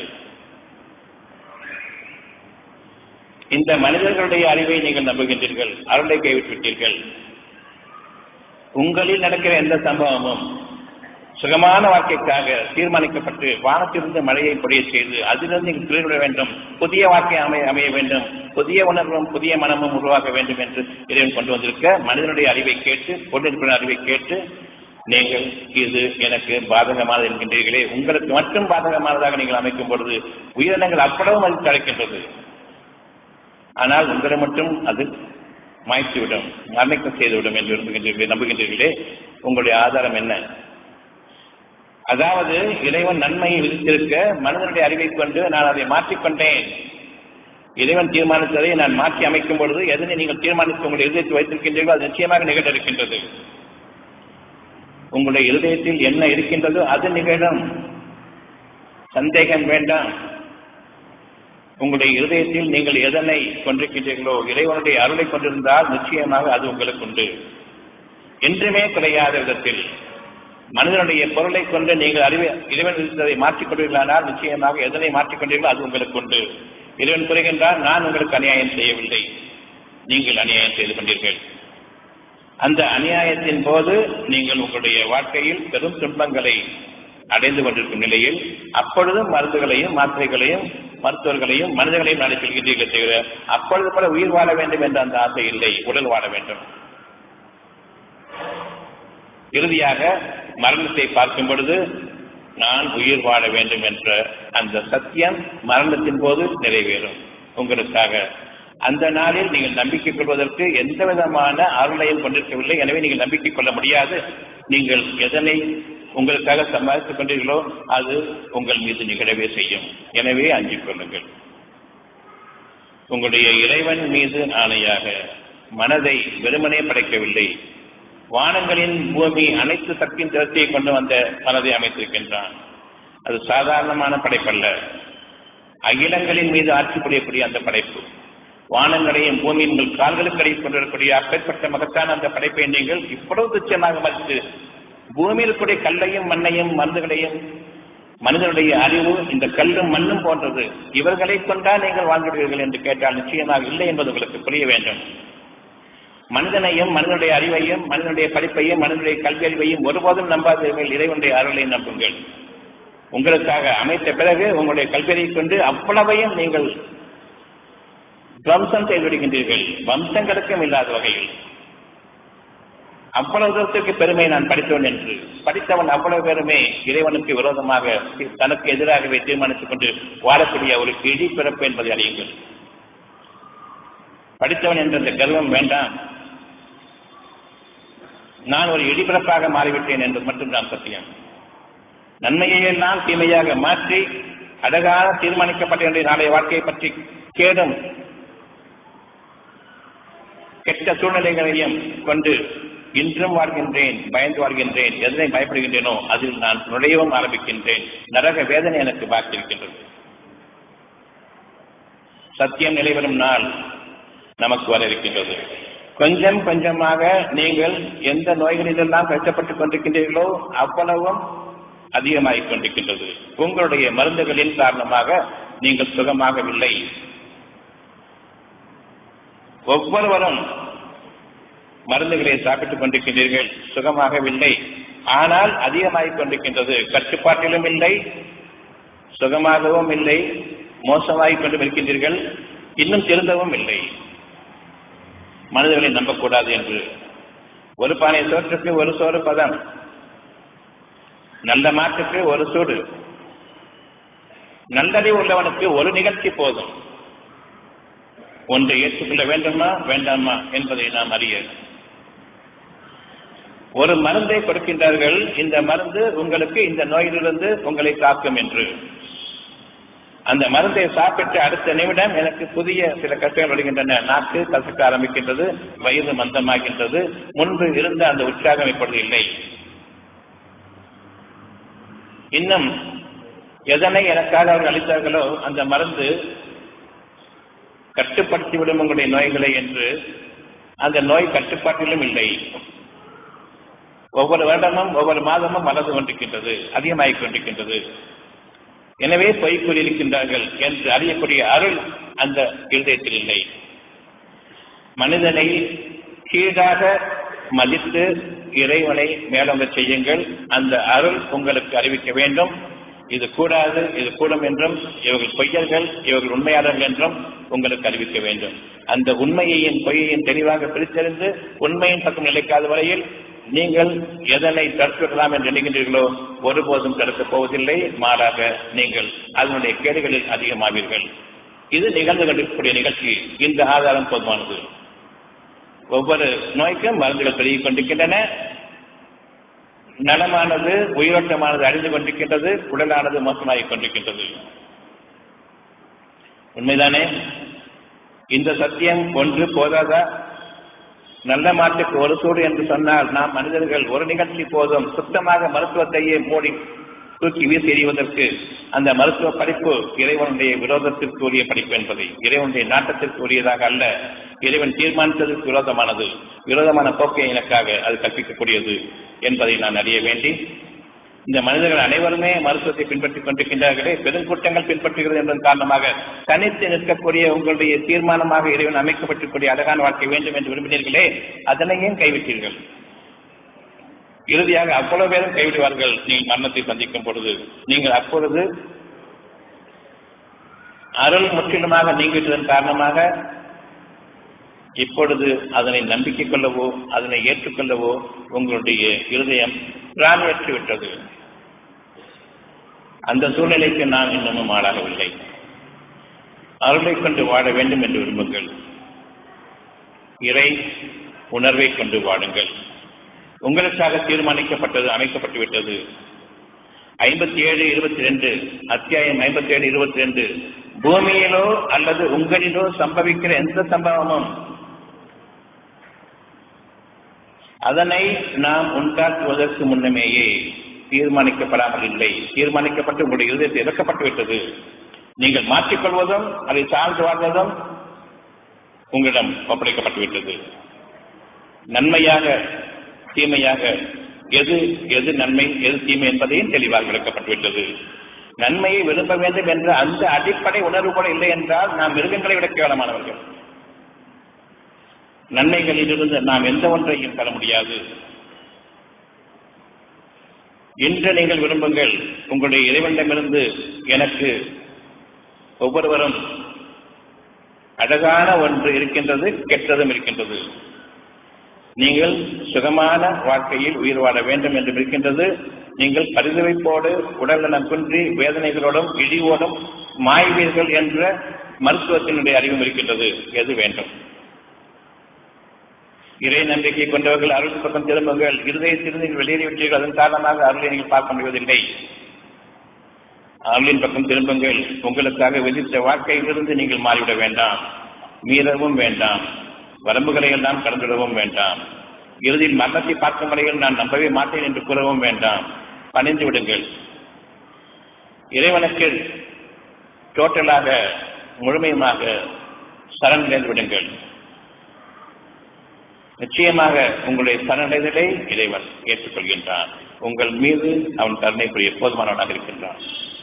இந்த மனிதர்களுடைய அறிவை நீங்கள் நம்புகின்றீர்கள் அருளை கைவிட்டு விட்டீர்கள் உங்களில் நடக்கிற எந்த சம்பவமும் சுகமான வாழ்க்கைக்காக தீர்மானிக்கப்பட்டு வானத்திலிருந்து மழையை பொழிய செய்து அதிலிருந்து நீங்கள் துளிர்விட வேண்டும் புதிய வாழ்க்கை அமைய அமைய வேண்டும் புதிய உணர்வும் புதிய மனமும் உருவாக வேண்டும் என்று இறைவன் கொண்டு வந்திருக்க மனிதனுடைய அறிவை கேட்டு பொருளின் அறிவை கேட்டு நீங்கள் இது எனக்கு பாதகமானது என்கின்றீர்களே உங்களுக்கு மட்டும் பாதகமானதாக நீங்கள் அமைக்கும் பொழுது உயிரினங்கள் அவ்வளவு அது தழைக்கின்றது ஆனால் உங்களை மட்டும் அது மாய்த்துவிடும் மரணிக்கம் செய்துவிடும் என்று விரும்புகின்றீர்களே நம்புகின்றீர்களே உங்களுடைய ஆதாரம் என்ன அதாவது இறைவன் நன்மையை விதித்திருக்க மனிதனுடைய அறிவை கொண்டு நான் அதை மாற்றிக்கொண்டேன் இறைவன் தீர்மானித்ததை நான் மாற்றி அமைக்கும் பொழுது எதனை நீங்கள் தீர்மானித்து உங்களுடைய இருதயத்தில் வைத்திருக்கின்றீர்களோ அது நிச்சயமாக நிகழ இருக்கின்றது உங்களுடைய இருதயத்தில் என்ன இருக்கின்றதோ அது நிகழும் சந்தேகம் வேண்டாம் உங்களுடைய இருதயத்தில் நீங்கள் எதனை கொண்டிருக்கின்றீர்களோ இறைவனுடைய அருளை கொண்டிருந்தால் நிச்சயமாக அது உங்களுக்கு உண்டு என்றுமே குறையாத விதத்தில் மனிதனுடைய பொருளை கொண்டு நீங்கள் அறிவை இறைவன் இருந்ததை மாற்றிக்கொண்டீர்களானால் நிச்சயமாக எதனை மாற்றிக்கொண்டீர்களோ அது உங்களுக்கு உண்டு இறைவன் கூறுகின்றால் நான் உங்களுக்கு அநியாயம் செய்யவில்லை நீங்கள் அநியாயம் செய்து கொண்டீர்கள் அந்த அநியாயத்தின் போது நீங்கள் உங்களுடைய வாழ்க்கையில் பெரும் துன்பங்களை அடைந்து கொண்டிருக்கும் நிலையில் அப்பொழுதும் மருந்துகளையும் மாத்திரைகளையும் மருத்துவர்களையும் மனிதர்களையும் நாடி செல்கின்றீர்கள் தவிர அப்பொழுது கூட உயிர் வாழ வேண்டும் என்ற அந்த ஆசை இல்லை உடல் வாழ வேண்டும் இறுதியாக மரணத்தை பார்க்கும் பொழுது நான் உயிர் வாழ வேண்டும் என்ற அந்த சத்தியம் மரணத்தின் போது நிறைவேறும் உங்களுக்காக அந்த நாளில் நீங்கள் நம்பிக்கை கொள்வதற்கு எந்த விதமான அருளையும் கொண்டிருக்கவில்லை எனவே நீங்கள் நம்பிக்கை கொள்ள முடியாது நீங்கள் எதனை உங்களுக்காக சம்பாதித்துக் கொண்டீர்களோ அது உங்கள் மீது நிகழவே செய்யும் எனவே அஞ்சிக் கொள்ளுங்கள் உங்களுடைய இறைவன் மீது ஆணையாக மனதை வெறுமனே படைக்கவில்லை வானங்களின் பூமி அனைத்து சக்தியின் திறத்தையை கொண்டு வந்த மனதை அமைத்திருக்கின்றான் அது சாதாரணமான படைப்பல்ல அகிலங்களின் மீது ஆட்சி புரியக்கூடிய அந்த படைப்பு வானங்களையும் பூமியின் உங்கள் கால்களுக்கு அடையில் கொண்டிருக்கக்கூடிய அப்பேற்பட்ட மகத்தான அந்த படைப்பை நீங்கள் இவ்வளவு துச்சமாக மதித்து பூமியில் இருக்கக்கூடிய கல்லையும் மண்ணையும் மருந்துகளையும் மனிதனுடைய அறிவு இந்த கல்லும் மண்ணும் போன்றது இவர்களை கொண்டா நீங்கள் வாழ்ந்துடுவீர்கள் என்று கேட்டால் நிச்சயமாக இல்லை என்பது உங்களுக்கு புரிய வேண்டும் மனிதனையும் மனிதனுடைய அறிவையும் மனிதனுடைய படிப்பையும் மனிதனுடைய கல்வி அறிவையும் ஒருபோதும் நம்பாதீர்கள் இறைவனுடைய அருளை நம்புங்கள் உங்களுக்காக அமைத்த பிறகு உங்களுடைய கல்வியை கொண்டு அவ்வளவையும் நீங்கள் துவம்சம் செய்து விடுகின்றீர்கள் வம்சங்களுக்கும் இல்லாத வகையில் அவ்வளவு தூரத்திற்கு பெருமை நான் படித்தவன் என்று படித்தவன் அவ்வளவு பேருமே இறைவனுக்கு விரோதமாக தனக்கு எதிராகவே தீர்மானித்துக் கொண்டு வாழக்கூடிய ஒரு இடி பிறப்பு என்பதை அறியுங்கள் படித்தவன் என்ற அந்த கர்வம் வேண்டாம் நான் ஒரு இடிபிறப்பாக மாறிவிட்டேன் என்பது மட்டும்தான் சத்தியம் நன்மையை எல்லாம் தீமையாக மாற்றி அழகாக தீர்மானிக்கப்பட்ட என்னுடைய நாளைய வாழ்க்கையை பற்றி கேடும் கெட்ட சூழ்நிலைகளையும் கொண்டு இன்றும் வாழ்கின்றேன் பயந்து வாழ்கின்றேன் எதனை பயப்படுகின்றேனோ அதில் நான் நுழையவும் ஆரம்பிக்கின்றேன் நரக வேதனை எனக்கு பாக்கியிருக்கின்றது சத்தியம் நிலைவரும் நாள் நமக்கு வர இருக்கின்றது கொஞ்சம் கொஞ்சமாக நீங்கள் எந்த நோய்களிலெல்லாம் கஷ்டப்பட்டுக் கொண்டிருக்கின்றீர்களோ அவ்வளவும் அதிகமாகிக் கொண்டிருக்கின்றது உங்களுடைய மருந்துகளின் காரணமாக நீங்கள் சுகமாகவில்லை ஒவ்வொருவரும் மருந்துகளை சாப்பிட்டுக் கொண்டிருக்கின்றீர்கள் சுகமாகவில்லை ஆனால் அதிகமாகிக் கொண்டிருக்கின்றது கட்டுப்பாட்டிலும் இல்லை சுகமாகவும் இல்லை மோசமாகிக் கொண்டும் இருக்கின்றீர்கள் இன்னும் திருந்தவும் இல்லை மனிதர்களை நம்பக்கூடாது என்று ஒரு பானை சோற்றுக்கு ஒரு சோறு பதம் நல்ல மாட்டுக்கு ஒரு சூடு நல்லறிவு உள்ளவனுக்கு ஒரு நிகழ்ச்சி போதும் ஒன்றை ஏற்றுக்கொள்ள வேண்டுமா வேண்டாமா என்பதை நாம் அறிய ஒரு மருந்தை கொடுக்கின்றார்கள் இந்த மருந்து உங்களுக்கு இந்த நோயிலிருந்து உங்களை காக்கும் என்று அந்த மருந்தை சாப்பிட்டு அடுத்த நிமிடம் எனக்கு புதிய சில கஷ்டங்கள் வருகின்றன நாக்கு கசக்க ஆரம்பிக்கின்றது வயது மந்தமாகின்றது முன்பு இருந்த அந்த உற்சாகம் இப்பொழுது இல்லை இன்னும் எதனை எனக்காக அவர்கள் அளித்தார்களோ அந்த மருந்து கட்டுப்படுத்திவிடும் உங்களுடைய நோய்களை என்று அந்த நோய் கட்டுப்பாட்டிலும் இல்லை ஒவ்வொரு வருடமும் ஒவ்வொரு மாதமும் வளர்ந்து கொண்டிருக்கின்றது அதிகமாகிக் கொண்டிருக்கின்றது எனவே பொய் கூறியிருக்கின்றார்கள் என்று அறியக்கூடிய அருள் அந்த இருதயத்தில் இல்லை மனிதனை கீழாக மதித்து இறைவனை மேலோங்க செய்யுங்கள் அந்த அருள் உங்களுக்கு அறிவிக்க வேண்டும் இது கூடாது இது கூடும் என்றும் இவர்கள் பொய்யர்கள் இவர்கள் உண்மையாளர்கள் என்றும் உங்களுக்கு அறிவிக்க வேண்டும் அந்த உண்மையையும் பொய்யையும் தெளிவாக பிரித்தறிந்து உண்மையின் பக்கம் நிலைக்காத வரையில் நீங்கள் எதனை தடுத்துவிடலாம் என்று எண்ணுகின்றீர்களோ ஒருபோதும் தடுக்கப் போவதில்லை மாறாக நீங்கள் அதனுடைய கேடுகளில் அதிகமாவீர்கள் இது நிகழ்ந்து கொண்டிருக்கக்கூடிய நிகழ்ச்சி இந்த ஆதாரம் போதுமானது ஒவ்வொரு நோய்க்கும் மருந்துகள் பெருகிக் கொண்டிருக்கின்றன நலமானது உயிரோட்டமானது அழிந்து கொண்டிருக்கின்றது உடலானது மோசமாகிக் கொண்டிருக்கின்றது உண்மைதானே இந்த சத்தியம் ஒன்று போதாதா நல்ல மாட்டுக்கு ஒரு சூடு என்று சொன்னால் நாம் மனிதர்கள் ஒரு நிகழ்ச்சி போதும் சுத்தமாக மருத்துவத்தையே மூடி தூக்கி வீசி எறிவதற்கு அந்த மருத்துவ படிப்பு இறைவனுடைய விரோதத்திற்கு உரிய படிப்பு என்பதை இறைவனுடைய நாட்டத்திற்கு உரியதாக அல்ல இறைவன் தீர்மானித்ததற்கு விரோதமானது விரோதமான போக்கை எனக்காக அது கற்பிக்கக்கூடியது என்பதை நான் அறிய வேண்டி இந்த மனிதர்கள் அனைவருமே மருத்துவத்தை பின்பற்றிக் கொண்டிருக்கின்றார்களே பெருங்கூட்டங்கள் பின்பற்றுகிறது என்பதன் காரணமாக தனித்து நிற்கக்கூடிய உங்களுடைய தீர்மானமாக இறைவன் அமைக்கப்பட்டிருக்கூடிய அழகான வாழ்க்கை வேண்டும் என்று விரும்பினீர்களே அதனையும் கைவிட்டீர்கள் இறுதியாக அவ்வளவு பேரும் கைவிடுவார்கள் நீங்கள் மரணத்தை சந்திக்கும் பொழுது நீங்கள் அப்பொழுது அருள் முற்றிலுமாக நீங்கிவிட்டதன் காரணமாக இப்பொழுது அதனை நம்பிக்கை கொள்ளவோ அதனை ஏற்றுக்கொள்ளவோ உங்களுடைய இருதயம் பிராணியற்று விட்டது அந்த சூழ்நிலைக்கு நான் இன்னமும் ஆளாகவில்லை அருளை கொண்டு வாழ வேண்டும் என்று விரும்புங்கள் இறை உணர்வை கொண்டு வாடுங்கள் உங்களுக்காக தீர்மானிக்கப்பட்டது அமைக்கப்பட்டு விட்டது ஐம்பத்தி ஏழு இருபத்தி ரெண்டு அத்தியாயம் ஐம்பத்தி ஏழு இருபத்தி ரெண்டு பூமியிலோ அல்லது உங்களிலோ சம்பவிக்கிற எந்த சம்பவமும் அதனை நாம் உண்டாக்குவதற்கு முன்னமேயே தீர்மானிக்கப்படாமல் இல்லை தீர்மானிக்கப்பட்டு உங்களுடைய இருதயத்தை இறக்கப்பட்டு விட்டது நீங்கள் மாற்றிக்கொள்வதும் அதை சார்ந்து வாழ்வதும் உங்களிடம் ஒப்படைக்கப்பட்டு விட்டது நன்மையாக தீமையாக எது எது நன்மை எது தீமை என்பதையும் தெளிவாக விளக்கப்பட்டுவிட்டது நன்மையை விரும்ப வேண்டும் என்ற அந்த அடிப்படை உணர்வு கூட இல்லை என்றால் நாம் மிருகங்களை விட கேவலமானவர்கள் நன்மைகளிலிருந்து நாம் எந்த ஒன்றையும் பெற முடியாது இன்று நீங்கள் விரும்புங்கள் உங்களுடைய இறைவனிடமிருந்து எனக்கு ஒவ்வொருவரும் அழகான ஒன்று இருக்கின்றது கெட்டதும் இருக்கின்றது நீங்கள் சுகமான வாழ்க்கையில் உயிர் வாழ வேண்டும் என்று இருக்கின்றது நீங்கள் பரிதவிப்போடு உடல் நலம் குன்றி வேதனைகளோடும் இழிவோடும் மாய்வீர்கள் என்ற மருத்துவத்தினுடைய அறிவும் இருக்கின்றது எது வேண்டும் இறை நம்பிக்கை கொண்டவர்கள் அருள் பக்கம் திரும்புங்கள் இருதயத்திலிருந்து நீங்கள் வெளியேறிவிட்டீர்கள் அதன் காரணமாக அருளை நீங்கள் பார்க்க முடிவதில்லை அருளின் பக்கம் திரும்புங்கள் உங்களுக்காக விதித்த வாழ்க்கையிலிருந்து நீங்கள் மாறிவிட வேண்டாம் மீறவும் வேண்டாம் வரம்புகளை எல்லாம் கடந்துவிடவும் வேண்டாம் இறுதியில் மரணத்தை பார்க்கும் வரையில் நான் நம்பவே மாட்டேன் என்று கூறவும் வேண்டாம் பணிந்து விடுங்கள் இறைவனுக்கு டோட்டலாக முழுமையுமாக சரணடைந்து விடுங்கள் நிச்சயமாக உங்களுடைய சரணடைதலை இறைவன் ஏற்றுக்கொள்கின்றான் உங்கள் மீது அவன் கருணை புரிய போதுமானவனாக இருக்கின்றான்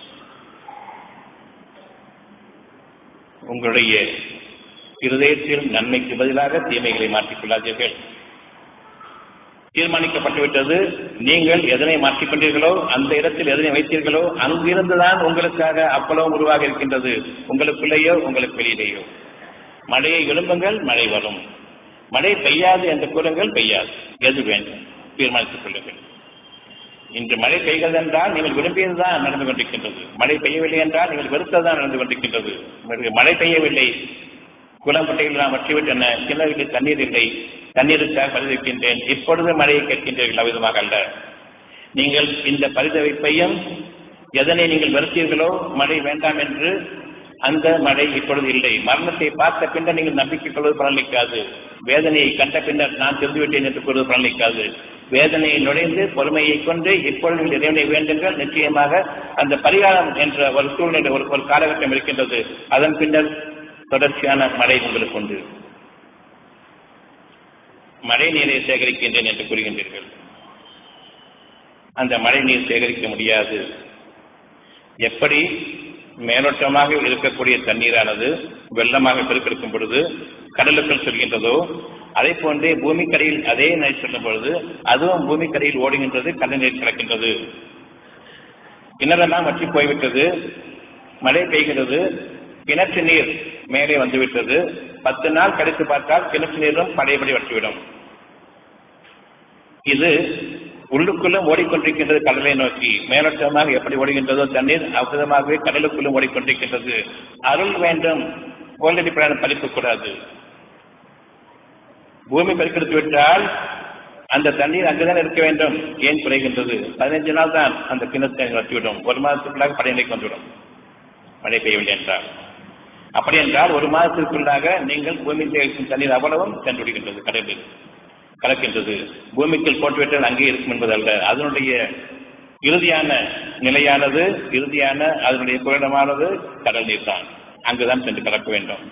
உங்களுடைய இருதயத்தில் நன்மைக்கு பதிலாக தீமைகளை மாற்றிக் கொள்ளாதீர்கள் தீர்மானிக்கப்பட்டுவிட்டது நீங்கள் எதனை மாற்றிக்கொண்டீர்களோ அந்த இடத்தில் எதனை வைத்தீர்களோ அங்கிருந்துதான் உங்களுக்காக அப்பளவும் உருவாக இருக்கின்றது உங்களுக்குள்ளேயோ உங்களுக்கு வெளியிலேயோ மழையை எழும்புங்கள் மழை வரும் மழை பெய்யாது என்று கூறுங்கள் பெய்யாது எது வேண்டும் தீர்மானித்துக் கொள்ளுங்கள் இன்று மழை பெய்கிறது என்றால் நீங்கள் விரும்பியதுதான் நடந்து கொண்டிருக்கின்றது மழை பெய்யவில்லை என்றால் நீங்கள் வெறுத்ததுதான் நடந்து கொண்டிருக்கின்றது மழை பெய்யவில்லை குளம்பட்டையில் நான் வற்றிவிட்டன கிணறுகளில் தண்ணீர் இல்லை தண்ணீருக்காக பரிதவிக்கின்றேன் இப்பொழுது மழையை கேட்கின்றீர்கள் அவ்விதமாக அல்ல நீங்கள் இந்த பரிதவிப்பையும் எதனை நீங்கள் வெறுத்தீர்களோ மழை வேண்டாம் என்று அந்த மழை இப்பொழுது இல்லை மரணத்தை பார்த்த பின்னர் நீங்கள் நம்பிக்கை கொள்வது பலனளிக்காது வேதனையை கண்ட பின்னர் நான் தெரிந்துவிட்டேன் என்று கூறுவது பலனளிக்காது வேதனையை நுழைந்து பொறுமையை கொண்டு இப்பொழுது நீங்கள் இறைவனை வேண்டுங்கள் நிச்சயமாக அந்த பரிகாரம் என்ற ஒரு சூழ்நிலை ஒரு ஒரு காலகட்டம் இருக்கின்றது அதன் பின்னர் தொடர்ச்சியான மழை உங்களுக்கு உண்டு மழை நீரை சேகரிக்கின்றேன் என்று கூறுகின்றீர்கள் அந்த மழை நீர் சேகரிக்க முடியாது எப்படி மேலோட்டமாக இருக்கக்கூடிய தண்ணீரானது வெள்ளமாக பெருக்கெடுக்கும் பொழுது கடலுக்குள் செல்கின்றதோ அதே போன்றே பூமிக்கரையில் அதே நீர் செல்லும் பொழுது அதுவும் பூமிக்கரையில் ஓடுகின்றது கடல் நீர் கிடக்கின்றது கிணறெல்லாம் வற்றி போய்விட்டது மழை பெய்கிறது கிணற்று நீர் மேலே வந்துவிட்டது பத்து நாள் கழித்து பார்த்தால் கிணற்று நீரும் பழையபடி வற்றிவிடும் இது உள்ளுக்குள்ளும் ஓடிக்கொண்டிருக்கின்றது கடலை நோக்கி மேலோட்டமாக எப்படி ஓடுகின்றதோ தண்ணீர் அவ்விதமாகவே கடலுக்குள்ளும் ஓடிக்கொண்டிருக்கின்றது அருள் வேண்டும் கோல்டடி பிராணம் பறிக்கக்கூடாது பூமி பெருக்கெடுத்து விட்டால் அந்த தண்ணீர் அங்குதான் இருக்க வேண்டும் ஏன் குறைகின்றது பதினைஞ்சு நாள் தான் அந்த கிணத்தை வற்றிவிடும் ஒரு மாதத்துக்குள்ளாக படைநிலைக்கு வந்துவிடும் மழை பெய்யவில்லை என்றால் அப்படி என்றால் ஒரு மாதத்திற்குள்ளாக நீங்கள் பூமியில் இருக்கும் தண்ணீர் அவ்வளவும் சென்று விடுகின்றது கடலில் கலக்கின்றது பூமிக்குள் போட்டுவிட்டால் அங்கே இருக்கும் என்பதல்ல அதனுடைய இறுதியான நிலையானது இறுதியான அதனுடைய புரிடமானது கடல் நீர் தான் அங்குதான் சென்று கலக்க வேண்டும்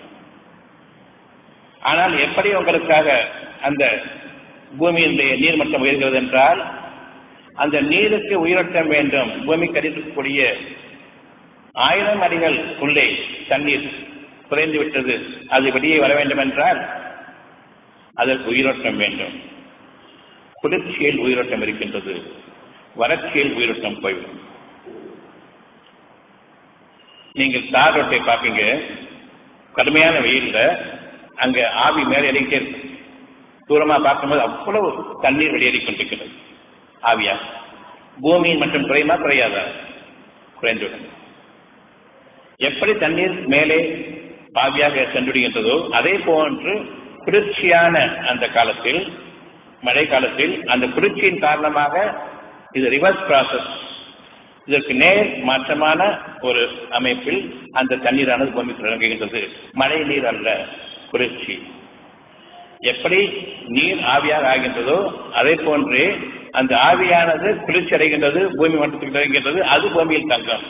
ஆனால் எப்படி உங்களுக்காக அந்த பூமியினுடைய நீர்மட்டம் உயர்கிறது என்றால் அந்த நீருக்கு உயிரோட்டம் வேண்டும் பூமிக்கு அடிக்கக்கூடிய ஆயிரம் அடிகள் உள்ளே தண்ணீர் குறைந்து விட்டது அது வெளியே வர வேண்டும் என்றால் அதற்கு உயிரோட்டம் வேண்டும் குளிர்ச்சியில் உயிரோட்டம் இருக்கின்றது வறட்சியில் உயிரோட்டம் போய்விடும் நீங்கள் தார் ரோட்டை பார்ப்பீங்க கடுமையான வெயில்ல அங்க ஆவி மேலே இறங்கிட்டே இருக்கும் தூரமா பார்க்கும்போது அவ்வளவு தண்ணீர் வெளியேறிக் கொண்டிருக்கிறது ஆவியா பூமியின் மற்றும் குறையுமா குறையாதா குறைந்துவிடும் எப்படி தண்ணீர் மேலே ஆவியாக சென்றுவிடுகின்றதோ அதே போன்று குளிர்ச்சியான அந்த காலத்தில் மழை காலத்தில் அந்த குளிர்ச்சியின் காரணமாக இது ரிவர்ஸ் ப்ராசஸ் இதற்கு நேர் மாற்றமான ஒரு அமைப்பில் அந்த தண்ணீரானது பூமிக்கு இறங்குகின்றது மழை நீர் அல்ல குளிர்ச்சி எப்படி நீர் ஆவியாக ஆகின்றதோ அதே போன்றே அந்த ஆவியானது குளிர்ச்சி அடைகின்றது பூமி மட்டத்துக்கு இறங்குகின்றது அது பூமியில் தங்கம்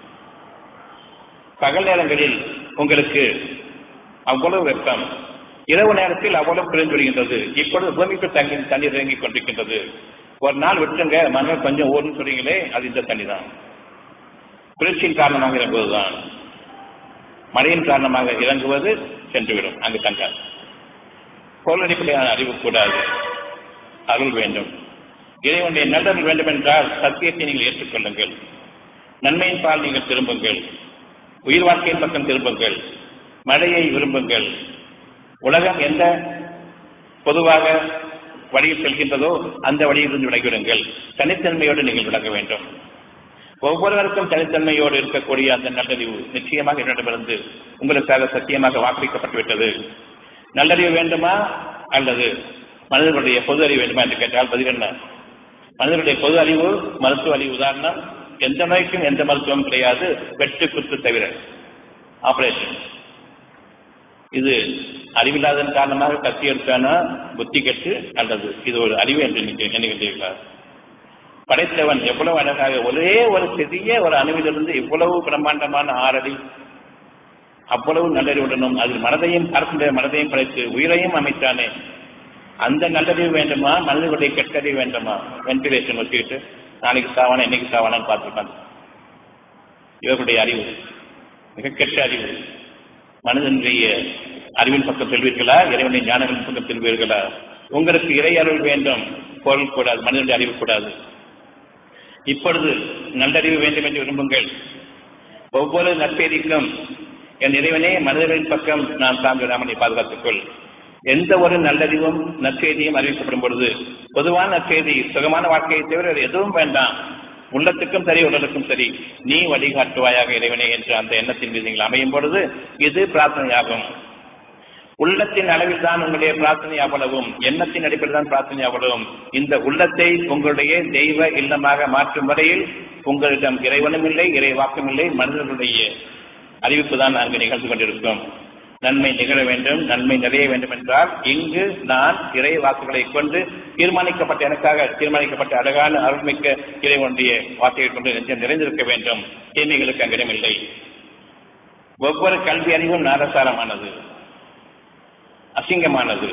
பகல் நேரங்களில் உங்களுக்கு அவ்வளவு வெப்பம் இரவு நேரத்தில் அவ்வளவு குறைந்து விடுகின்றது இப்பொழுது பூமிக்கு தங்கி தண்ணீர் இறங்கிக் கொண்டிருக்கின்றது ஒரு நாள் விட்டுருங்க மறுநாள் கொஞ்சம் ஓடுன்னு சொல்றீங்களே அது இந்த தண்ணி தான் குளிர்ச்சியின் காரணமாக இறங்குவதுதான் மழையின் காரணமாக இறங்குவது சென்றுவிடும் அங்கு தங்காது பொருளடிப்படையான அறிவு கூடாது அருள் வேண்டும் இறைவனுடைய நல்லறிவு வேண்டும் என்றால் சத்தியத்தை நீங்கள் ஏற்றுக்கொள்ளுங்கள் நன்மையின் பால் நீங்கள் திரும்புங்கள் உயிர் வாழ்க்கையின் பக்கம் திரும்புங்கள் மழையை விரும்புங்கள் உலகம் எந்த பொதுவாக வழியில் செல்கின்றதோ அந்த வழியிலிருந்து விலகிவிடுங்கள் தனித்தன்மையோடு நீங்கள் விலக வேண்டும் ஒவ்வொருவருக்கும் தனித்தன்மையோடு இருக்கக்கூடிய அந்த நல்லறிவு நிச்சயமாக என்னிடமிருந்து உங்களுக்காக சத்தியமாக வாக்களிக்கப்பட்டுவிட்டது நல்லறிவு வேண்டுமா அல்லது மனிதர்களுடைய பொது அறிவு வேண்டுமா என்று கேட்டால் பதில் என்ன மனிதர்களுடைய பொது அறிவு மருத்துவ அறிவு உதாரணம் எந்த நோய்க்கும் எந்த மருத்துவம் கிடையாது வெட்டு குத்து தவிர ஆபரேஷன் இது அறிவில்லாதன் காரணமாக கத்தி எடுத்தானா புத்தி கெட்டு அல்லது இது ஒரு அறிவு என்று நினைக்கின்றீர்களா படைத்தவன் எவ்வளவு அழகாக ஒரே ஒரு சிறிய ஒரு அணுவிலிருந்து இவ்வளவு பிரம்மாண்டமான ஆறடி அவ்வளவு நல்லறிவுடனும் அதில் மனதையும் பார்க்கின்ற மனதையும் படைத்து உயிரையும் அமைத்தானே அந்த நல்லறிவு வேண்டுமா மனிதர்களுடைய கெட்டறிவு வேண்டுமா வென்டிலேஷன் வச்சுக்கிட்டு நாளைக்கு சாவானா என்னைக்கு சாவானான்னு பார்த்துருக்காங்க இவர்களுடைய அறிவு மிக கெட்ட அறிவு மனிதனுடைய அறிவின் பக்கம் செல்வீர்களா இறைவனுடைய ஞானங்களின் பக்கம் செல்வீர்களா உங்களுக்கு இறை அருள் வேண்டும் பொருள் கூடாது மனிதனுடைய அறிவு கூடாது இப்பொழுது நல்லறிவு வேண்டும் என்று விரும்புங்கள் ஒவ்வொரு நற்பெயரிக்கும் என் இறைவனே மனிதர்களின் பக்கம் நான் சார்ந்திடாமல் பாதுகாத்துக்கொள் எந்த ஒரு நல்லறிவும் நற்செய்தியும் அறிவிக்கப்படும் பொழுது பொதுவான நற்செய்தி சுகமான வாழ்க்கையை தவிர எதுவும் வேண்டாம் உள்ளத்துக்கும் சரி உடலுக்கும் சரி நீ வழிகாட்டுவாயாக இறைவனே என்று அந்த எண்ணத்தின் மீது நீங்கள் அமையும் பொழுது இது பிரார்த்தனையாகும் உள்ளத்தின் அளவில் தான் உங்களுடைய பிரார்த்தனை அவ்வளவும் எண்ணத்தின் அடிப்படையில் தான் பிரார்த்தனை அவ்வளவும் இந்த உள்ளத்தை உங்களுடைய தெய்வ இல்லமாக மாற்றும் வரையில் உங்களிடம் இறைவனும் இல்லை இறை வாக்கும் இல்லை மனிதர்களுடைய அறிவிப்பு தான் அங்கு நிகழ்ந்து கொண்டிருக்கும் நன்மை நிகழ வேண்டும் நன்மை நிறைய வேண்டும் என்றால் இங்கு நான் இறை வாக்குகளை கொண்டு தீர்மானிக்கப்பட்ட எனக்காக தீர்மானிக்கப்பட்ட அழகான அருள்மிக்க இறைவனுடைய வார்த்தையை கொண்டு நெஞ்சம் நிறைந்திருக்க வேண்டும் தீமைகளுக்கு அங்கிடமில்லை ஒவ்வொரு கல்வி அறிவும் நாரசாரமானது அசிங்கமானது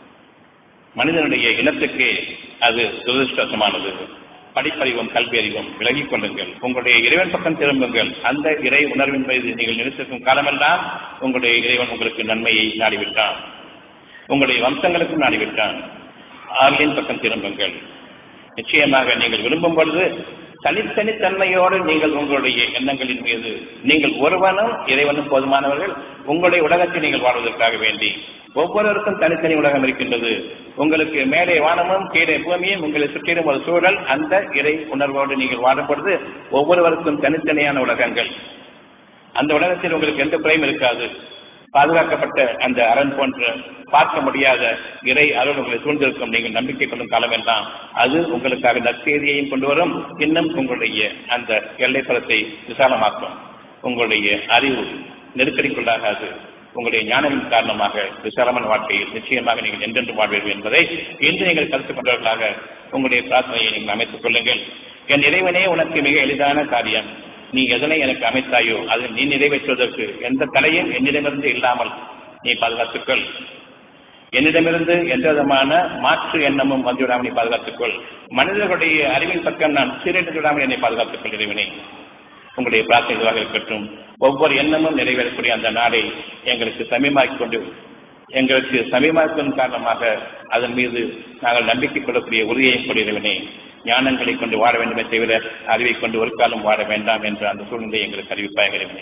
மனிதனுடைய இனத்துக்கு அது துரதிருஷ்டமானது படிப்பறிவும் கல்வி அறிவும் விலகிக் கொள்ளுங்கள் உங்களுடைய இறைவன் பக்கம் திரும்புங்கள் அந்த இறை உணர்வின் மீது நீங்கள் நிறுத்திருக்கும் காலமெல்லாம் உங்களுடைய இறைவன் உங்களுக்கு நன்மையை நாடிவிட்டான் உங்களுடைய வம்சங்களுக்கும் நாடிவிட்டான் ஆவியின் பக்கம் திரும்புங்கள் நிச்சயமாக நீங்கள் விரும்பும் பொழுது தனித்தனித்தன்மையோடு நீங்கள் உங்களுடைய எண்ணங்களின் மீது நீங்கள் ஒருவனும் இறைவனும் போதுமானவர்கள் உங்களுடைய உலகத்தை நீங்கள் வாழ்வதற்காக வேண்டி ஒவ்வொருவருக்கும் தனித்தனி உலகம் இருக்கின்றது உங்களுக்கு மேலே வானமும் கீழே பூமியும் உங்களை சுற்றிலும் ஒரு சூழல் அந்த இறை உணர்வோடு நீங்கள் வாடும் பொழுது ஒவ்வொருவருக்கும் தனித்தனியான உலகங்கள் அந்த உலகத்தில் உங்களுக்கு எந்த குறையும் இருக்காது பாதுகாக்கப்பட்ட அந்த அரண் போன்ற பார்க்க முடியாத இறை அருள் உங்களை சூழ்ந்திருக்கும் நீங்கள் நம்பிக்கை கொள்ளும் காலம் எல்லாம் அது உங்களுக்காக நற்செய்தியையும் கொண்டு வரும் இன்னும் உங்களுடைய அந்த எல்லைப்புறத்தை விசாலமாக்கும் உங்களுடைய அறிவு நெருக்கடிக்குள்ளாகாது உங்களுடைய ஞானத்தின் காரணமாக விசாலமான வாழ்க்கையில் நிச்சயமாக நீங்கள் என்றென்று வாழ்வீர்கள் என்பதை இன்று நீங்கள் கருத்து கொண்டவர்களாக உங்களுடைய பிரார்த்தனையை நீங்கள் அமைத்துக் கொள்ளுங்கள் என் இறைவனே உனக்கு மிக எளிதான காரியம் நீ எதனை எனக்கு அமைத்தாயோ அதை நீ நிறைவேற்றுவதற்கு எந்த தலையும் என்னிடமிருந்து இல்லாமல் நீ பாதுகாத்துக்கொள் என்னிடமிருந்து எந்த விதமான மாற்று எண்ணமும் வந்துவிடாமல் நீ பாதுகாத்துக்கொள் மனிதர்களுடைய அறிவின் பக்கம் நான் சீரழித்து விடாமல் என்னை பாதுகாத்துக் கொள் இறைவனே உங்களுடைய பிரார்த்தனைகளாக இருக்கட்டும் ஒவ்வொரு எண்ணமும் நிறைவேறக்கூடிய அந்த நாளை எங்களுக்கு சமயமாக்கிக் கொண்டு எங்களுக்கு சமயமாக்கும் காரணமாக அதன் மீது நாங்கள் நம்பிக்கை கொள்ளக்கூடிய உறுதியை கொண்டிருவனே ஞானங்களை கொண்டு வாழ வேண்டுமே தவிர அறிவை கொண்டு ஒரு காலம் வாழ வேண்டாம் என்ற அந்த சூழ்நிலை எங்களுக்கு அறிவிப்பாகிறவனே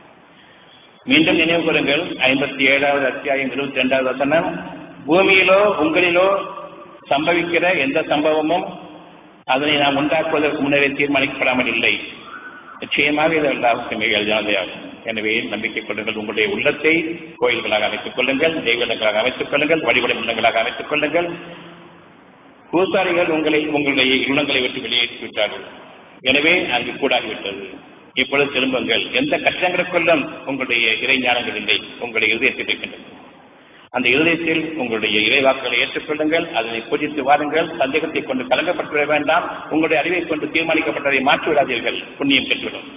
மீண்டும் நினைவு கூறுங்கள் ஐம்பத்தி ஏழாவது அத்தியாயம் இருபத்தி ரெண்டாவது வசனம் பூமியிலோ உங்களிலோ சம்பவிக்கிற எந்த சம்பவமும் அதனை நாம் உண்டாக்குவதற்கு முன்னரே தீர்மானிக்கப்படாமல் இல்லை நிச்சயமாக இது எல்லாருக்கும் மிக எளிதானதையாகும் எனவே நம்பிக்கை கொள்ளுங்கள் உங்களுடைய உள்ளத்தை கோயில்களாக அமைத்துக் கொள்ளுங்கள் தெய்வங்களாக அமைத்துக் கொள்ளுங்கள் வழிபடும் இல்லங்களாக அமைத்துக் கொள்ளுங்கள் பூசாரிகள் உங்களை உங்களுடைய இல்லங்களை விட்டு வெளியேற்றி விட்டார்கள் எனவே அங்கு கூடாகிவிட்டது இப்பொழுது திரும்புங்கள் எந்த கஷ்டங்களுக்குள்ளும் உங்களுடைய இறை ஞானங்கள் இல்லை உங்களுடைய இதயத்தில் இருக்கின்றது அந்த இருதயத்தில் உங்களுடைய இறைவாக்களை ஏற்றுக்கொள்ளுங்கள் அதனை பூஜித்து வாருங்கள் சந்தேகத்தை கொண்டு கலங்கப்பட்டுவிட வேண்டாம் உங்களுடைய அறிவை கொண்டு தீர்மானிக்கப்பட்டதை மாற்றி விடாதீர்கள் புண்ணியம் பெற்றுவிடும்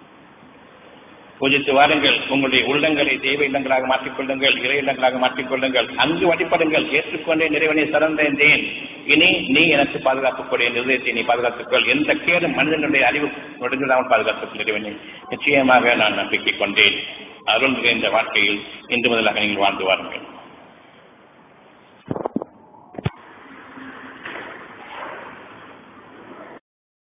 பூஜித்து வாருங்கள் உங்களுடைய உள்ளங்களை தெய்வ இல்லங்களாக மாற்றிக்கொள்ளுங்கள் இறை இல்லங்களாக மாற்றிக்கொள்ளுங்கள் அங்கு வழிபடுங்கள் ஏற்றுக்கொண்டே நிறைவனை சரந்தேன் இனி நீ எனக்கு பாதுகாக்கக்கூடிய நிர்ணயத்தை நீ பாதுகாத்துக்கொள் எந்த கேடும் மனிதனுடைய அறிவு நொடுங்கிடாமல் பாதுகாத்துக் நிறைவனே நிச்சயமாக நான் நம்பிக்கை கொண்டேன் அருள் நிறைந்த வாழ்க்கையில் இன்று முதலாக நீங்கள் வாழ்ந்து வாருங்கள்